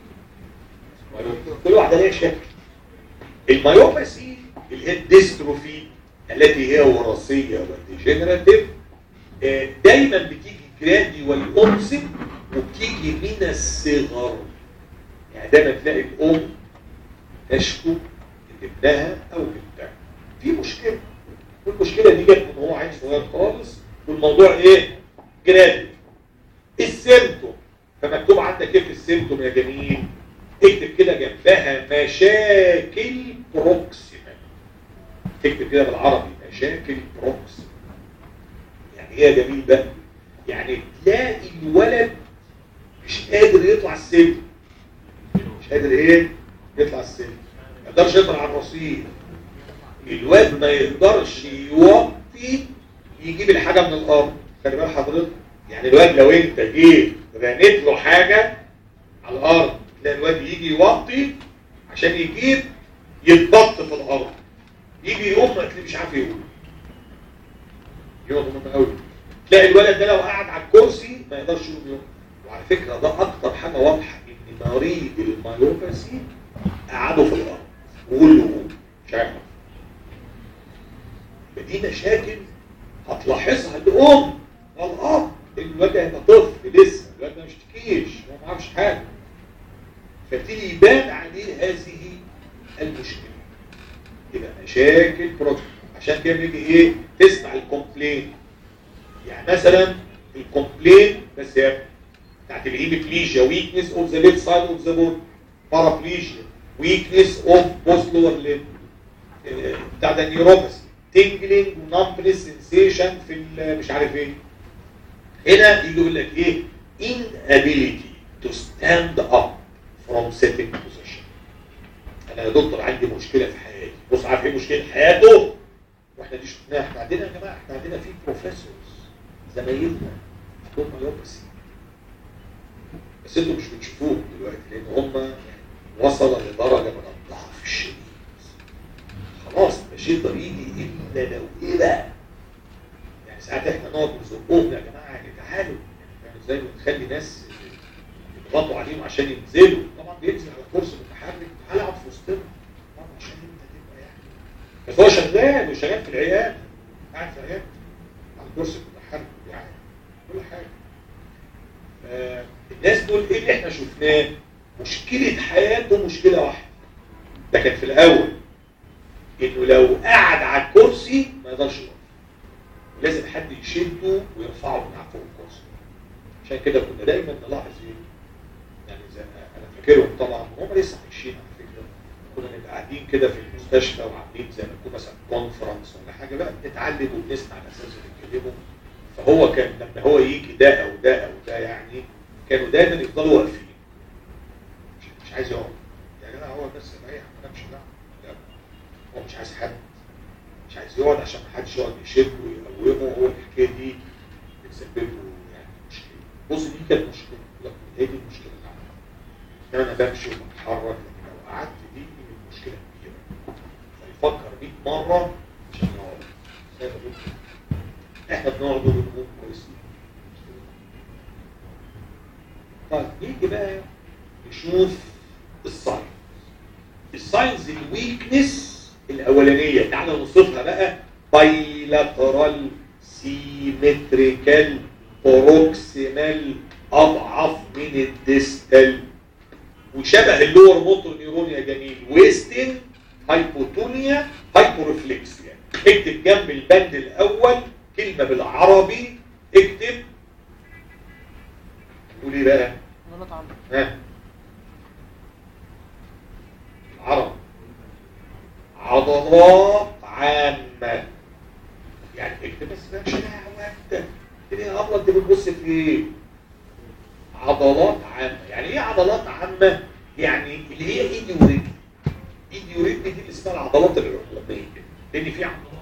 كل واحده ليها شكل الميوباثي اللي هي الديستروفي التي هي وراثيه وديجنراتيف آه، دايما بتيجي جرادي والانسب وبتيجي من الصغر يعني دايما تلاقي الام تشكو ان ابنها او بنتها في مشكله والمشكله دي جت من هو عيل صغير خالص والموضوع ايه جرادي السيمتوم فمكتوب عندك ايه في السيمتوم يا جميل اكتب كده جنبها مشاكل بروكسيمال اكتب كده بالعربي مشاكل بروكسيمال يعني ايه يا جميل بقى يعني تلاقي الولد مش قادر يطلع السلم مش قادر ايه يطلع السلم ما يقدرش يطلع على الرصيف الواد ما يقدرش يوطي يجيب الحاجه من الارض خلي بال حضرتك يعني الواد لو انت جيت رميت له حاجه على الارض تلاقي الواد يجي يوطي عشان يجيب يتبط في الارض يجي يقوم ما تلاقيه مش عارف يقوم يقوم مهم قوي تلاقي الولد ده لو قعد على الكرسي ما يقدرش يقوم يقوم وعلى فكره ده اكتر حاجه واضحه ان مريض المايوباثي قعده في الارض وقول له قوم مش عارف فدي مشاكل هتلاحظها الام والاب الواد هيبقى طفل لسه الواد ما مشتكيش هو ما عارفش حاجه فبتيجي يبان عليه هذه المشكله يبقى مشاكل بروتين عشان كده بيجي ايه تسمع الكومبلين يعني مثلا الكومبلين بس هي بتاعت الهيميبليجيا ويكنس اوف ذا ليفت سايد اوف ذا بون بارابليجيا ويكنس اوف بوست لور ليب بتاع ده نيوروباثي تنجلينج ونمبلس سنسيشن في ال- مش عارف ايه هنا يجي يقول لك ايه inability to stand up from sitting position انا يا دكتور عندي مشكله في حياتي بص عارف ايه مشكله حياته واحنا دي شفناها احنا عندنا يا جماعه احنا عندنا في بروفيسورز زمايلنا عندهم مايوباسي بس انتوا مش بتشوفوهم دلوقتي لان هم وصلوا لدرجه من الضعف الشديد خلاص مش يقدر يجي الا لو ايه بقى يعني ساعات احنا نقعد نزقهم يا جماعه يعني تعالوا يعني ازاي بنخلي ناس يضغطوا عليهم عشان ينزلوا طبعا بينزل على كرسي متحرك تعالى اقعد في وسطنا طبعا عشان انت تبقى يعني بس هو شغال وشغال في العياده قاعد في العياده على الكرسي المتحرك يعني كل حاجه آه، الناس دول ايه اللي احنا شفناه مشكله حياته مشكله واحده ده كان في الاول انه لو قعد على الكرسي ما يقدرش يقف لازم حد يشده ويرفعه من على فوق الكرسي عشان كده كنا دايما نلاحظ ايه يعني زي انا فاكرهم طبعا هم لسه عايشين على فكره كنا نبقى قاعدين كده في المستشفى وعاملين زي ما يكون مثلا كونفرنس ولا حاجه بقى بنتعلم وبنسمع الاساس اللي بيتكلموا فهو كان لما هو يجي ده او ده او ده يعني كانوا دايما يفضلوا واقفين مش, مش عايز يقعد يا جماعه هو بس مريح ما مش دعوه لا هو مش عايز حد مش عايز يقعد عشان ما حدش يقعد يشده ويقومه هو الحكايه دي بتسبب له يعني مشكله بص دي كانت مشكله لا هي دي المشكله اللي عندي انا بمشي وبتحرك لكن لو قعدت دي دي مشكله كبيره فيفكر 100 مره عشان يقعد زي ما قلت احنا بنقعد وبنقوم كويسين طيب نيجي بقى نشوف الساينز الساينز الويكنس الاولانيه تعالى نوصفها بقى بايلاترال سيمتريكال بروكسيمال اضعف من الديستال وشبه اللور موتور نيورون يا جميل ويستن هايبوتونيا هايبورفلكسيا اكتب جنب البند الاول كلمه بالعربي اكتب تقول ايه بقى غلط عامة ها العرب عضلات عامة يعني اكتب بس مالكش دعوة انت انت يا ابله انت بتبص في ايه؟ عضلات عامة يعني ايه عضلات عامة؟ يعني اللي هي ايدي ورجلي ايدي ورجلي دي اللي اسمها العضلات العمومية لان في عضلات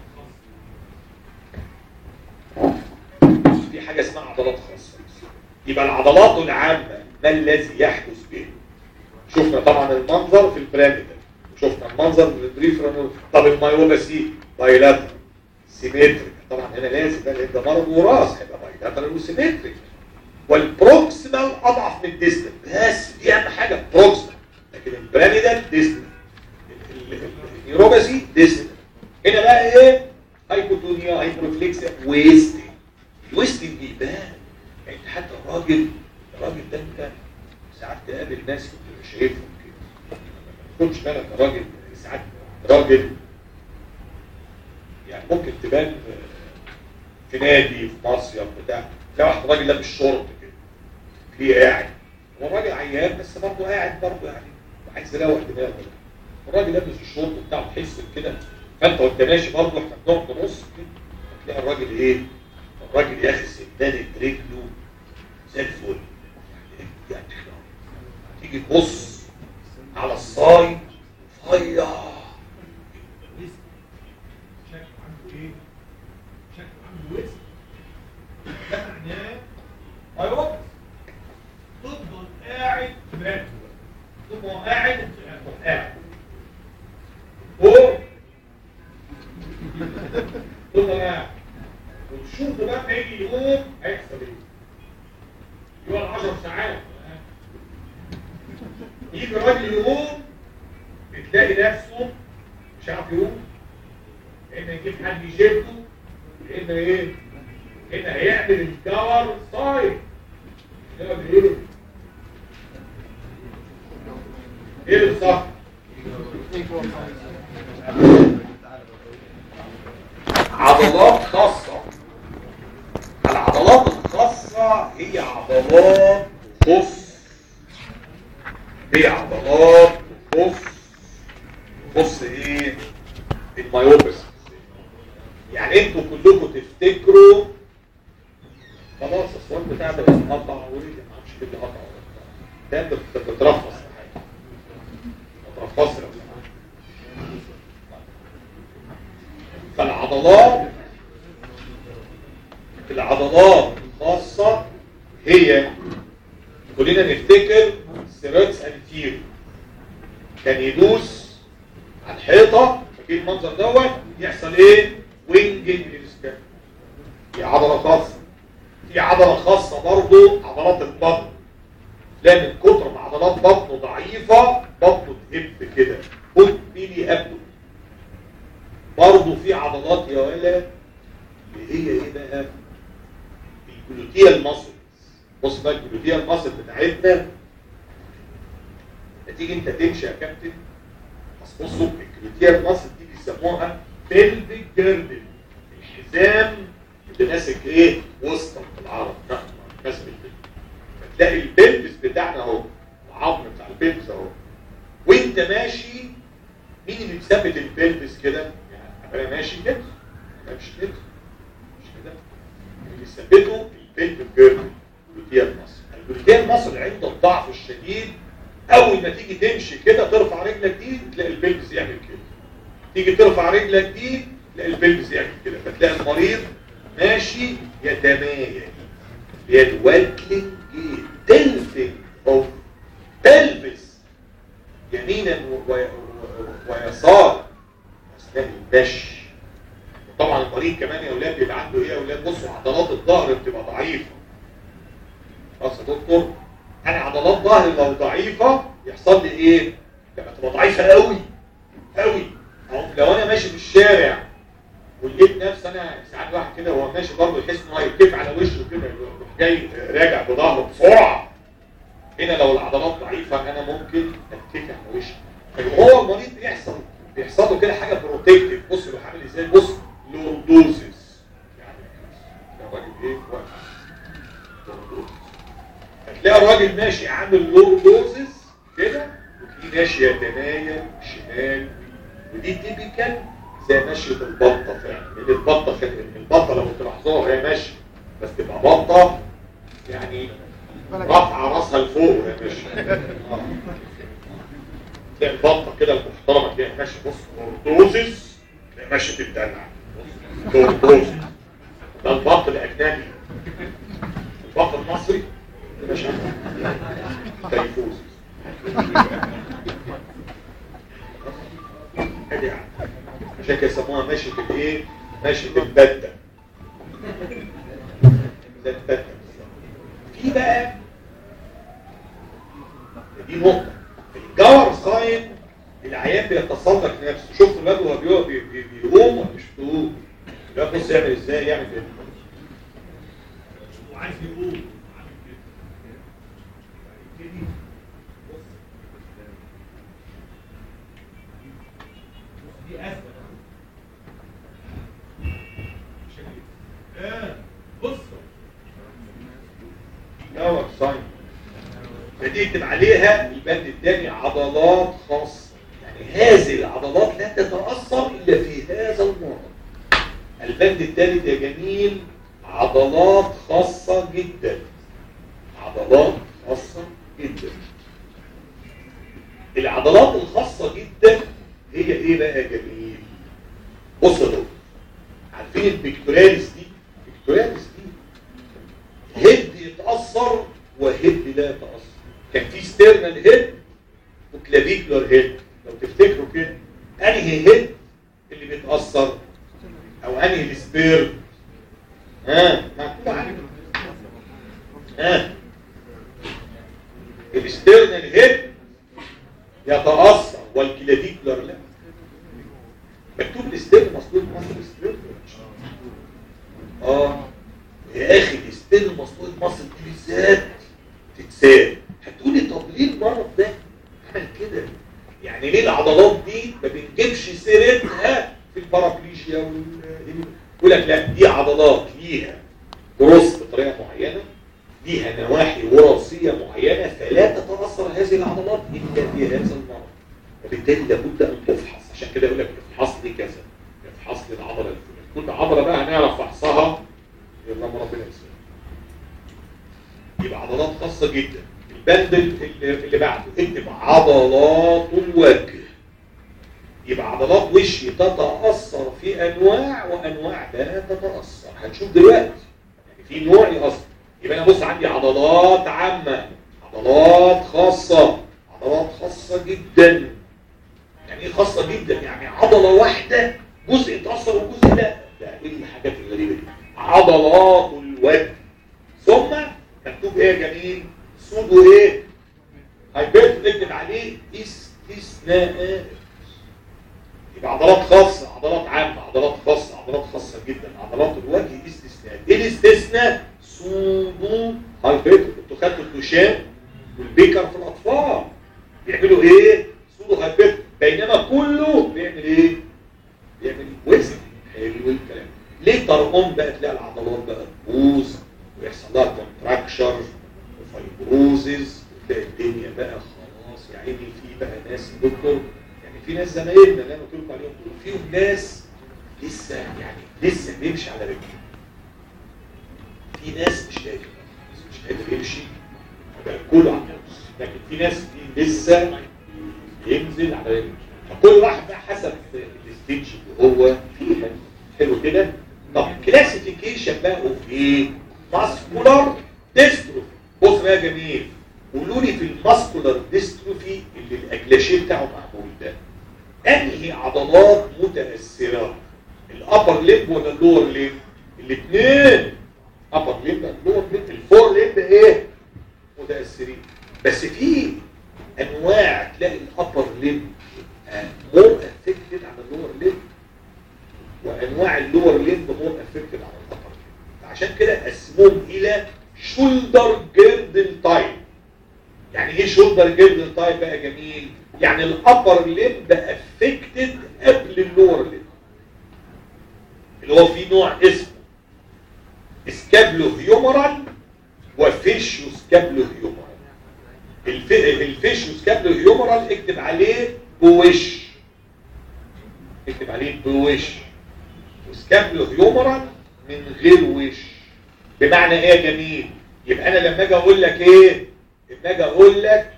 خاصة في حاجة اسمها عضلات خاصة يبقى العضلات العامة ما الذي يحدث به شفنا طبعا المنظر في البراميدال شفنا المنظر في البريفرال طب المايوباسي بايلاترال سيمتريك طبعا هنا لازم بقى ده مرض وراث هيبقى بايلاترال وسيمتريك والبروكسيمال اضعف من الديستال بس دي اهم حاجه بروكسيمال لكن البراميدال ديستال النيوروباسي ديستال هنا بقى ايه هايبوتونيا هايبروفليكسيا ويستنج الويستنج بيبان يعني حتى الراجل الراجل ده انت ساعات تقابل ناس كنت شايفهم كده ما تاخدش بالك الراجل ساعات راجل يعني ممكن تبان في نادي في مصيف بتاع تلاقي واحد راجل لابس شورت كده في قاعد هو الراجل عيان بس برضه قاعد برضه يعني عايز يروح دماغه الراجل لابس الشورت بتاعه تحس كده فانت وانت ماشي برضه احنا بنقعد نبص كده تلاقي الراجل ايه الراجل يا اخي سندانه رجله زي الفل يعني تيجي تبص على الصاي فيا شكله عنده ايه؟ شكله عنده وزن ده معناه ايوه تفضل قاعد تبقى تبقى قاعد تبقى قاعد فوق تفضل قاعد وتشوف بقى ما يجي يقوم هيحصل ايه؟ يقعد 10 ساعات يجي راجل يقوم بتلاقي نفسه مش عارف يقوم اما يجيب حد يشده اما ايه هنا هيعمل الكور صايم يعمل ايه ايه الصح عضلات خاصة العضلات الخاصة هي عضلات خف هي عضلات خف خف ايه المايوبس يعني انتوا كلكم تفتكروا خلاص الصوت بتاع ده اتقطع وليه ما اعرفش ايه اللي قطع ده انت بت- بترفص ما ترفصش لو سمحت. فالعضلات العضلات الخاصة هي كلنا نفتكر سيراتس انتيرو كان يدوس على الحيطة فاكرين المنظر دوت يحصل ايه؟ وينجنج للسكاب دي عضلة خاصة في عضلة خاصة برضو عضلات البطن لا من كتر ما عضلات بطنه ضعيفة بطنه تهب كده خد بيلي أبدو برضه في عضلات يا ولا اللي هي ايه بقى الجلوتيال ماسلز بص بقى الجلوتيال ماسل بتاعتنا تيجي انت تمشي يا كابتن بس بصوا الجلوتيال ماسل دي بيسموها بيلفيك جيردل الحزام اللي ماسك ايه وسطك بالعرب ماسك البلفس فتلاقي البلفس بتاعنا اهو العظم بتاع البلفس اهو وانت ماشي مين اللي بيثبت البلفس كده يعني انا ماشي كده انا مش كده مش كده اللي بيثبته البلفس جيرل الجلوتيال ماسل الجلوتيال ماسل عند الضعف الشديد اول ما تيجي تمشي كده ترفع رجلك دي تلاقي البلفس يعمل كده تيجي ترفع رجلك دي تلاقي البلفس يعمل كده فتلاقي المريض ماشي يتمايل هي الوالكلينج تلفت اوف تلبس يمينا و- و- ويسار اثناء المشي طبعا المريض كمان يا اولاد بيبقى عنده ايه يا اولاد بصوا عضلات الظهر بتبقى ضعيفه خلاص يا دكتور انا عضلات ظهري لو ضعيفه يحصل لي ايه لما تبقى ضعيفه قوي قوي أو لو انا ماشي في الشارع ولقيت نفسي انا ساعات واحد كده وهو ماشي برضه يحس ان هو هيتكف على وشه كده يروح جاي راجع بظهره بسرعه هنا لو العضلات ضعيفه انا ممكن اتكف على وشي فهو المريض بيحصل بيحصل له كده حاجه بروتكتيف بص هو عامل ازاي بص لوردوزس يعني ده راجل ايه واقف لوردوزس هتلاقي الراجل ماشي عامل لور دوزز كده وتلاقيه ماشي يتمايل شمال ودي تيبيكال زي مشية البطة فعلا لأن البطة فعلا البطة لو تلاحظوها وهي ماشية بس تبقى بطة يعني رافعة راسها لفوق وهي ماشية آه. تلاقي البطة كده المحترمة تلاقيها ماشية بص دوزز تلاقي ماشية تتدلع دوزز ده البط الأجنبي البط المصري ماشي تيفوز ادي يعني. عشان كده يسموها ماشية الايه؟ ماشية البدة زي البدة في بقى دي نقطة الجور ساين العيان بيتسلق نفسه شفت الواد وهو بيقوم بي- بي- بيقوم ولا مش بيقوم الواد بص يعمل ازاي يعمل كده وعايز يقوم عامل كده. يبتدي بص. بص دي أزمة. شكل. آه، بص جور ساين فدي يكتب عليها البند الثاني عضلات خاصة يعني هذه العضلات لا تتأثر إلا في هذا المرض البند الثالث يا جميل عضلات خاصة جدا عضلات خاصة جدا العضلات الخاصة جدا هي ايه بقى يا جميل بص يا دكتور عارفين البيكتوراليس دي البيكتوراليس دي هيد يتأثر وهيد لا يتأثر كان في ستيرنال هيد وكلافيكولار هيد لو تفتكروا كده انهي هيد اللي بيتأثر او انهي السبير ها مكتوب عليه ها الستيرنال هيد يتأثر والكلافيكولار لا مكتوب الستيرن مصلوب مصر الستيرن اه يا اخي الستيرن مصلوب مصر دي بالذات تتساب هتقولي طب ليه المرض ده عمل كده يعني ليه العضلات دي ما بنجيبش سيرتها في البارابليجيا وال يقول لك لا دي عضلات ليها جروس بطريقه معينه ليها نواحي وراثيه معينه فلا تتاثر هذه العضلات الا في هذا المرض وبالتالي لابد ان تفحص عشان كده يقول لك افحص لي كذا افحص لي العضله الفلانيه كل عضله بقى هنعرف فحصها يلا ما ربنا يسلمك يبقى عضلات خاصه جدا البند اللي, اللي بعده اكتب عضلات الوجه يبقى عضلات وشي تتأثر في أنواع وأنواع لا تتأثر هنشوف دلوقتي يعني في نوع يأثر يبقى أنا بص عندي عضلات عامة عضلات خاصة عضلات خاصة جدا يعني ايه خاصة جدا يعني عضلة واحدة جزء يتأثر وجزء لا ده ايه الحاجات الغريبة دي عضلات الوجه ثم مكتوب ايه يا جميل سودو ايه هيبرت نكتب عليه استثناءات يبقى عضلات خاصة عضلات عامة عضلات خاصة عضلات خاصة جدا عضلات الوجه دي استثناء ايه الاستثناء سودو هايبرت انتوا خدتوا الدوشان والبيكر في الاطفال بيعملوا ايه سودو هايبرت بينما كله بيعمل ايه بيعمل وزن حلو الكلام ليه ترقم بقى تلاقي العضلات بقى تبوظ ويحصل لها كونتراكشر وفايبروزز وتلاقي الدنيا بقى خلاص يا عيني في بقى ناس دكتور يعني في ناس زمايلنا اللي انا قلت لكم عليهم دول فيهم ناس لسه يعني لسه بيمشي على رجله في ناس مش قادر مش قادر يمشي بقى كله على النص لكن في ناس في لسه ينزل على رجله فكل واحد بقى حسب الستيج اللي هو فيها حلو كده طب كلاسيفيكيشن بقى اوف ايه ماسكولار ديستروفي بص بقى يا جميل قولوا لي في الماسكولار ديستروفي اللي الاجلاشيه بتاعه معمول ده انهي عضلات متاثره الابر ليب ولا اللور ليب الاثنين ابر ليب اللور ليب الفور ليب ايه متاثرين بس في انواع تلاقي الابر ليب مور افكتد على اللور ليب وانواع اللور ليب مور افكتد على الابر ليب عشان كده قسموهم الى شولدر جيردل تايب يعني ايه شولدر جيردل تايب بقى جميل يعني الابر ليب افكتد قبل اللور ليب اللي هو في نوع اسمه اسكابلو هيومرال وفيشيوس كابلو هيومرال الف... الفيشيوس كابلو هيومرال اكتب عليه بوش اكتب عليه بوش وسكابلو هيومرال من غير وش بمعنى ايه يا جميل يبقى انا لما اجي اقول لك ايه لما اجي اقول لك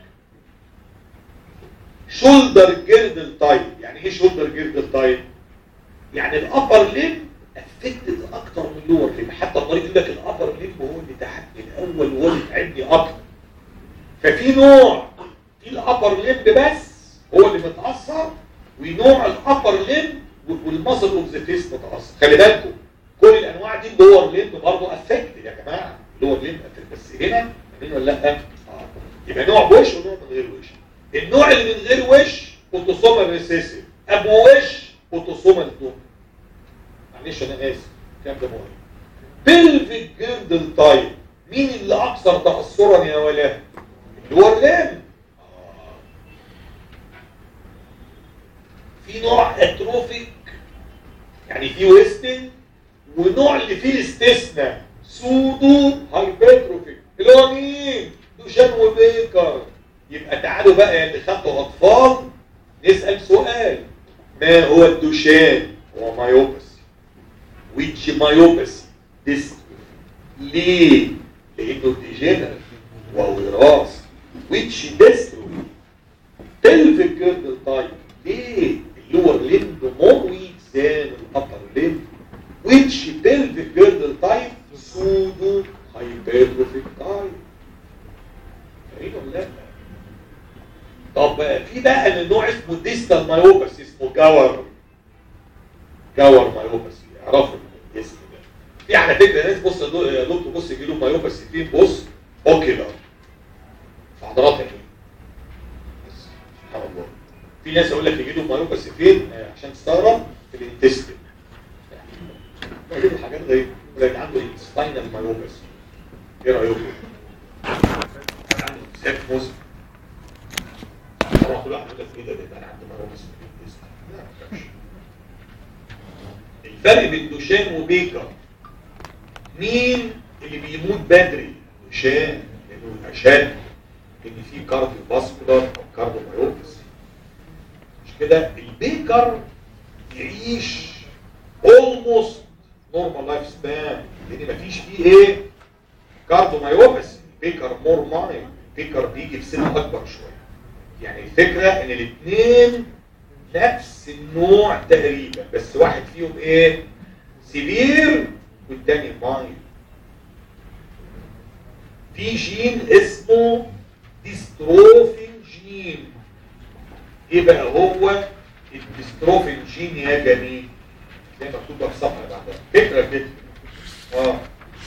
شولدر جيردل تايب يعني ايه شولدر جيردل تايب يعني الابر ليم افكتد اكتر من اللور ليم حتى الطريق يقول لك الابر ليم هو اللي تعبني الاول وهو اللي تعبني اكتر ففي نوع في الابر ليم بس هو اللي متاثر ونوع الابر ليم والمصل اوف ذا فيس متاثر خلي بالكم كل الانواع دي اللور ليم برضه افكت يا جماعه اللور ليم افكت بس هنا مين ولا لا اه يبقى نوع وش ونوع من غير وش النوع اللي من غير وش اوتوسومال ريسيسيف ابو وش اوتوسومال دوم معلش انا اسف الكلام ده مهم بلفيك جيردل تايب مين اللي اكثر تاثرا يا ولا اللور ليم في نوع اتروفيك يعني في ويستن ونوع اللي فيه استثناء سودو هايبرتروفيك اللي هو مين دوشان وبيكر يبقى تعالوا بقى يا اللي خدتوا اطفال نسال سؤال ما هو الدوشان هو مايوباسي which myopathy this ليه لانه ديجنرال ووراثي which dystrophy pelvic girdle type ليه اللور لمب more weak than الابر لمب which pelvic girdle type pseudo hypertrophic type فاهمين ولا لا طب بقى في بقى النوع اسمه ديستال مايوباثي اسمه جاور جاور مايوباثي اعرفوا الاسم ده في على فكره ناس بص يا دكتور بص يجي له مايوباثي فين بص اوكيلر في عضلات العين بس سبحان الله في ناس يقول لك يجي له مايوباثي فين آه، عشان تستغرب في الانتستين يجيبوا حاجات غريبه يقول لك عنده سباينال مايوباثي ايه رايكم؟ عنده سيك موسم طبعا كل واحد يقول لك ايه ده ده انا عندي مايوباثي في الانتستين لا ما تفهمش. الفرق بين دوشان وبيكر مين اللي بيموت بدري دوشان لانه اشد ان في كارديو فاسكولار او كارديو مايوباثي مش كده البيكر يعيش اولموست نورمال لايف سبان لان مفيش فيه ايه كارديو مايوباثي بيكر مور مايل بيكر بيجي في سن اكبر شويه يعني الفكره ان الاثنين نفس النوع تقريبا بس واحد فيهم ايه سيفير والتاني مايل في جين اسمه ديستروفين جين ايه بقى هو الديستروفين جين يا جميل زي ما مكتوبه في صفحه بعدها فكره كده اه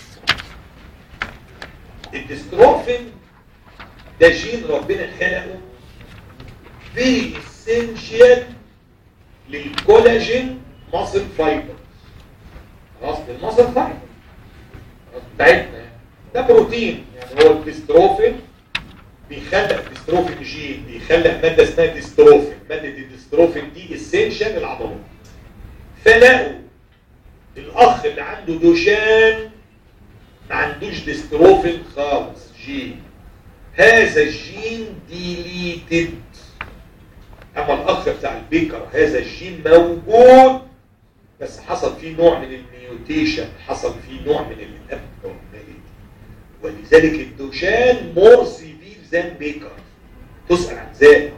الديستروفين ده جين ربنا خلقه فيري اسينشال للكولاجين ماسل فايبر خلاص الماسل فايبر خلاص بتاعتنا يعني. ده بروتين يعني هو الديستروفين بيخلق ديستروفين جين بيخلق ماده اسمها ديستروفين ماده الديستروفين دي اسينشال للعضلات فلقوا الاخ اللي عنده دوشان ما عندوش ديستروفين خالص جين هذا الجين ديليتد اما الاخ بتاع البيكر هذا الجين موجود بس حصل فيه نوع من الميوتيشن حصل فيه نوع من الابنورماليتي ولذلك الدوشان مور سيفير ذان بيكر تسأل عن ذلك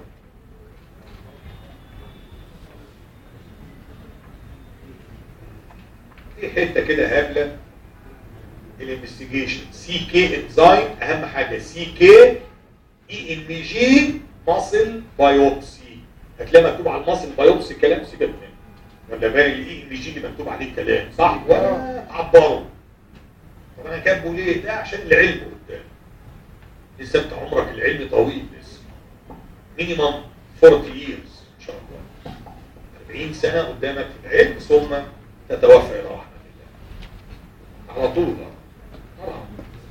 في حته كده هبله الانفستيجيشن سي كي انزايم اهم حاجه سي كي اي ام جي ماسل بايوبسي هتلاقي مكتوب على الماسل بايوبسي كلام سيبك منه ولا باقي الاي ام جي اللي مكتوب عليه كلام صح ولا تعبروا طب انا كاتبه ليه ده عشان العلم قدام لسه انت عمرك العلم طويل لسه مينيمم 40 years ان شاء الله 40 سنه قدامك في العلم ثم تتوفى الى رحمه الله على طول آه. طبعا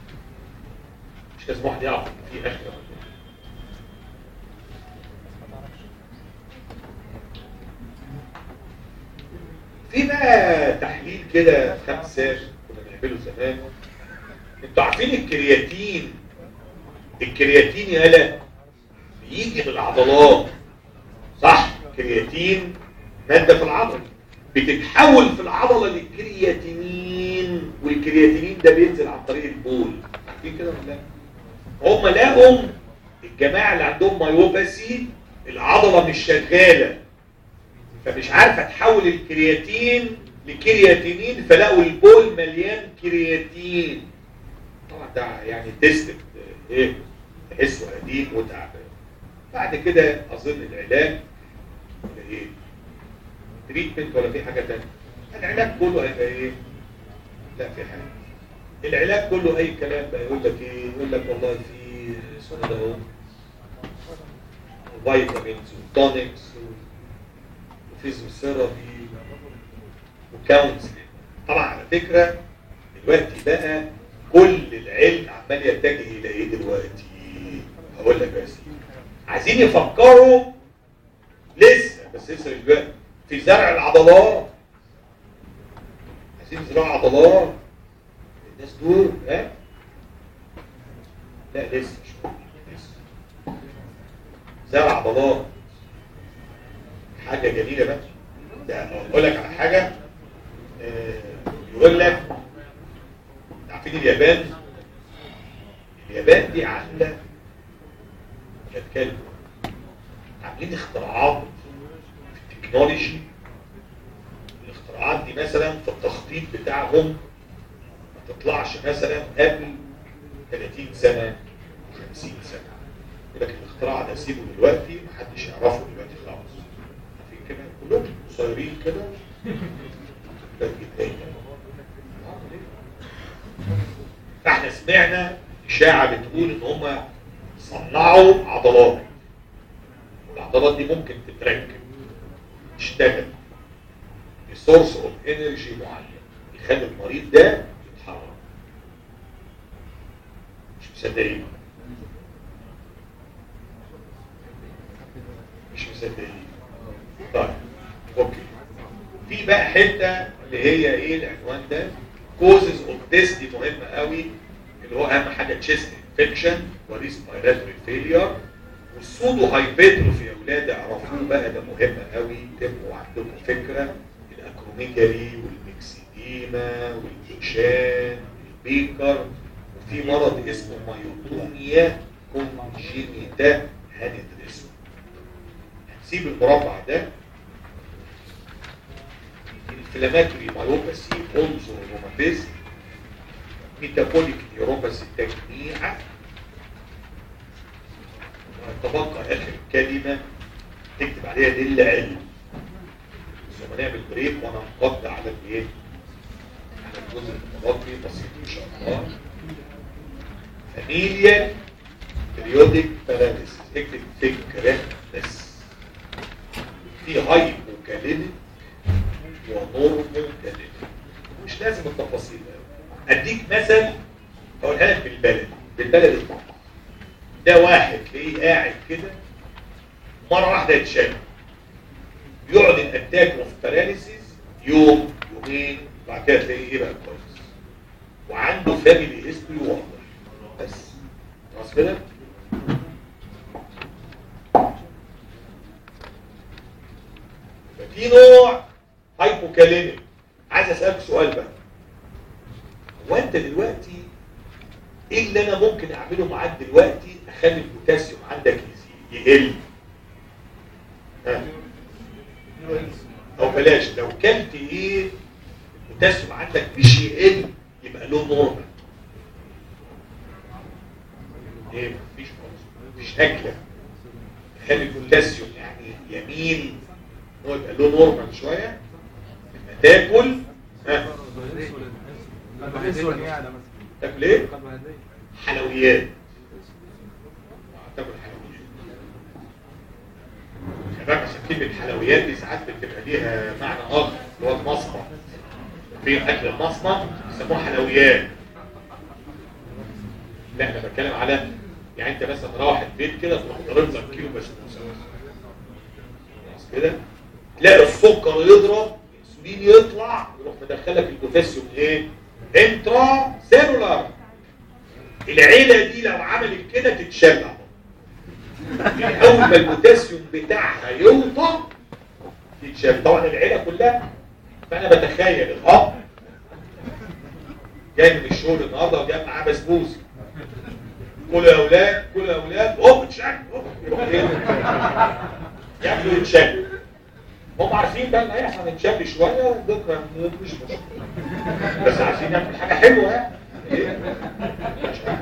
مش لازم واحد يعرف ان في اخره في بقى تحليل كده خمسة كنا بنعمله زمان انتوا عارفين الكرياتين الكرياتين يالا بيجي من العضلات صح كرياتين ماده في العضل بتتحول في العضله للكرياتينين والكرياتينين ده بينزل عن طريق البول عارفين كده ولا لا هم لقوا الجماعه اللي عندهم مايوباسي العضله مش شغاله فمش عارفه تحول الكرياتين لكرياتينين فلقوا البول مليان كرياتين طبعا ده يعني تيست ايه تحسه قديم وتعبان بعد كده اظن العلاج ولا ايه تريتمنت ولا في حاجه ثانيه العلاج كله هيبقى ايه لا في حاجه العلاج كله اي كلام بقى يقول لك ايه يقول لك والله في اسمه ده اهو فيتامينز وتونكس وفيزيوثيرابي وكاونسلنج طبعا على فكره دلوقتي بقى كل العلم عمال يتجه الى ايه دلوقتي هقول لك يا سيدي عايزين يفكروا لسه بس لسه مش بقى في زرع العضلات عايزين يزرعوا عضلات الناس دول ها لا لسه مش لسه زرع عضلات حاجة جميلة بقى ده اقول لك على حاجة آه، يقول لك عارفين اليابان اليابان دي عاملة كانت كلب عاملين اختراعات في التكنولوجي الاختراعات دي مثلا في التخطيط بتاعهم ما تطلعش مثلا قبل 30 سنة 50 سنة لكن الاختراع ده سيبه دلوقتي محدش يعرفه دلوقتي خالص عارفين كده كلهم قصيرين كده بس جدا فاحنا سمعنا اشاعه بتقول ان هم صنعوا عضلات والعضلات دي ممكن تتركب تشتغل بسورس اوف انرجي معين يخلي المريض ده يتحرك مش مصدقين مش مصدقين طيب اوكي في بقى حته اللي هي ايه العنوان ده كوزز اوف ديس دي مهمه قوي اللي هو اهم حاجه تشيست انفكشن وريسبيراتوري فيلير والسودو هايبرتروفي يا اولاد اعرفوه بقى ده مهم قوي تبقوا عندكم فكره الاكروميجالي والميكسيديما والدوشان والبيكر وفي مرض اسمه مايوتونيا كونجينيتا هندرسه هنسيب المربع ده انفلاماتوري مايوباسي اونزو روماتيزم ميتابوليك نيوروباثي تجميع تبقى اخر كلمه تكتب عليها دل علم ثم نعمل بريك وانا انقض على الايه على الجزء المتبقي بسيط ان شاء الله فاميليا بريودك باراليسيس اكتب فكره بس في هايبوكاليميك ونورمال كاليميك مش لازم التفاصيل قوي اديك مثل اقولها لك بالبلد بالبلد ده واحد تلاقيه قاعد كده مره واحده يتشال يقعد الاتاك اوف باراليسيس يوم يومين بعد كده تلاقيه ايه بقى كويس وعنده فاميلي هيستوري واضح بس خلاص كده ففي نوع هايبوكاليميك عايز اسالك سؤال بقى هو انت دلوقتي ايه اللي انا ممكن اعمله معاك دلوقتي اخلي البوتاسيوم عندك يزيد يقل ها؟ او بلاش لو كلت ايه البوتاسيوم عندك مش يقل يبقى له نورمال ايه مفيش خالص مفيش اكله تخلي البوتاسيوم يعني يميل هو يبقى له نورمال شويه لما تاكل ها تاكل ايه حلويات تاكل حلويات كمان عشان كلمة حلويات دي ساعات بتبقى ليها معنى آخر اللي هو المصمت في أكل المصمت بيسموه حلويات لا أنا بتكلم على يعني أنت مثلا مروح البيت كده تروح ضارب لك كيلو بسبوسة خلاص كده تلاقي السكر يضرب الانسولين يطلع يروح مدخلك البوتاسيوم ايه؟ انترا سيلولار العيله دي لو عملت كده تتشل يعني اول ما البوتاسيوم بتاعها يوطى تتشل طبعا العيله كلها فانا بتخيل الاب جاي من الشغل النهارده وجايب معاه بسبوسه كل يا اولاد كل يا اولاد هوب اتشل هوب يروح ايه ياكلوا يتشل هم عارفين بقى اللي هيحصل نتشل شويه وبكره نموت مش مشكله بس عايزين نعمل حاجه حلوه يعني إيه؟ مش عارف.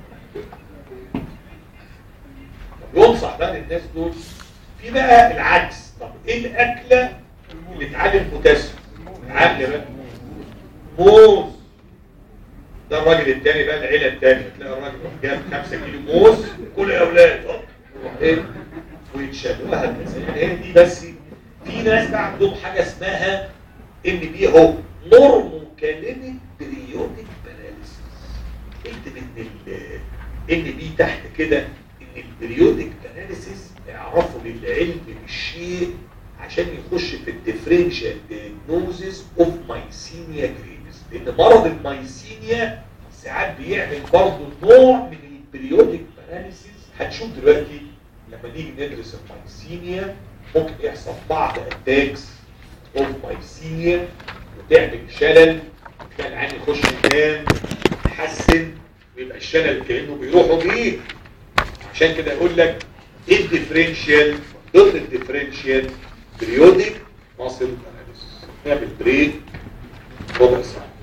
طب ينصح بقى للناس دول في بقى العكس طب ايه الاكله اللي تعلي البوتاسيوم تعلي بقى موز ده الراجل التاني بقى العيله التانيه تلاقي الراجل يروح جايب 5 كيلو موز كل يا اولاد هوب، يروح ايه ويتشال وهكذا يعني هي دي بس في ناس بقى عندهم حاجه اسمها ان بي هو نورموكالينيك بريودك باراليسيس اكتب ان ان بي تحت كده ان البريودك باراليسيس اعرفوا للعلم بالشيء عشان يخش في الديفرنشال دياجنوزيس اوف مايسينيا جريفز لان مرض المايسينيا ساعات بيعمل برضه نوع من البريودك باراليسيس هتشوف دلوقتي لما نيجي ندرس المايسينيا ممكن يحصل بعض اتاكس اوف مايسينيا وتعمل شلل تلاقي العين يخش ينام يتحسن ويبقى الشلل كانه بيروح وبيجي عشان كده يقول لك ايه الديفرنشال ضمن الديفرنشال بريودك ماسل اناليسيس نعمل بريك ربع ساعه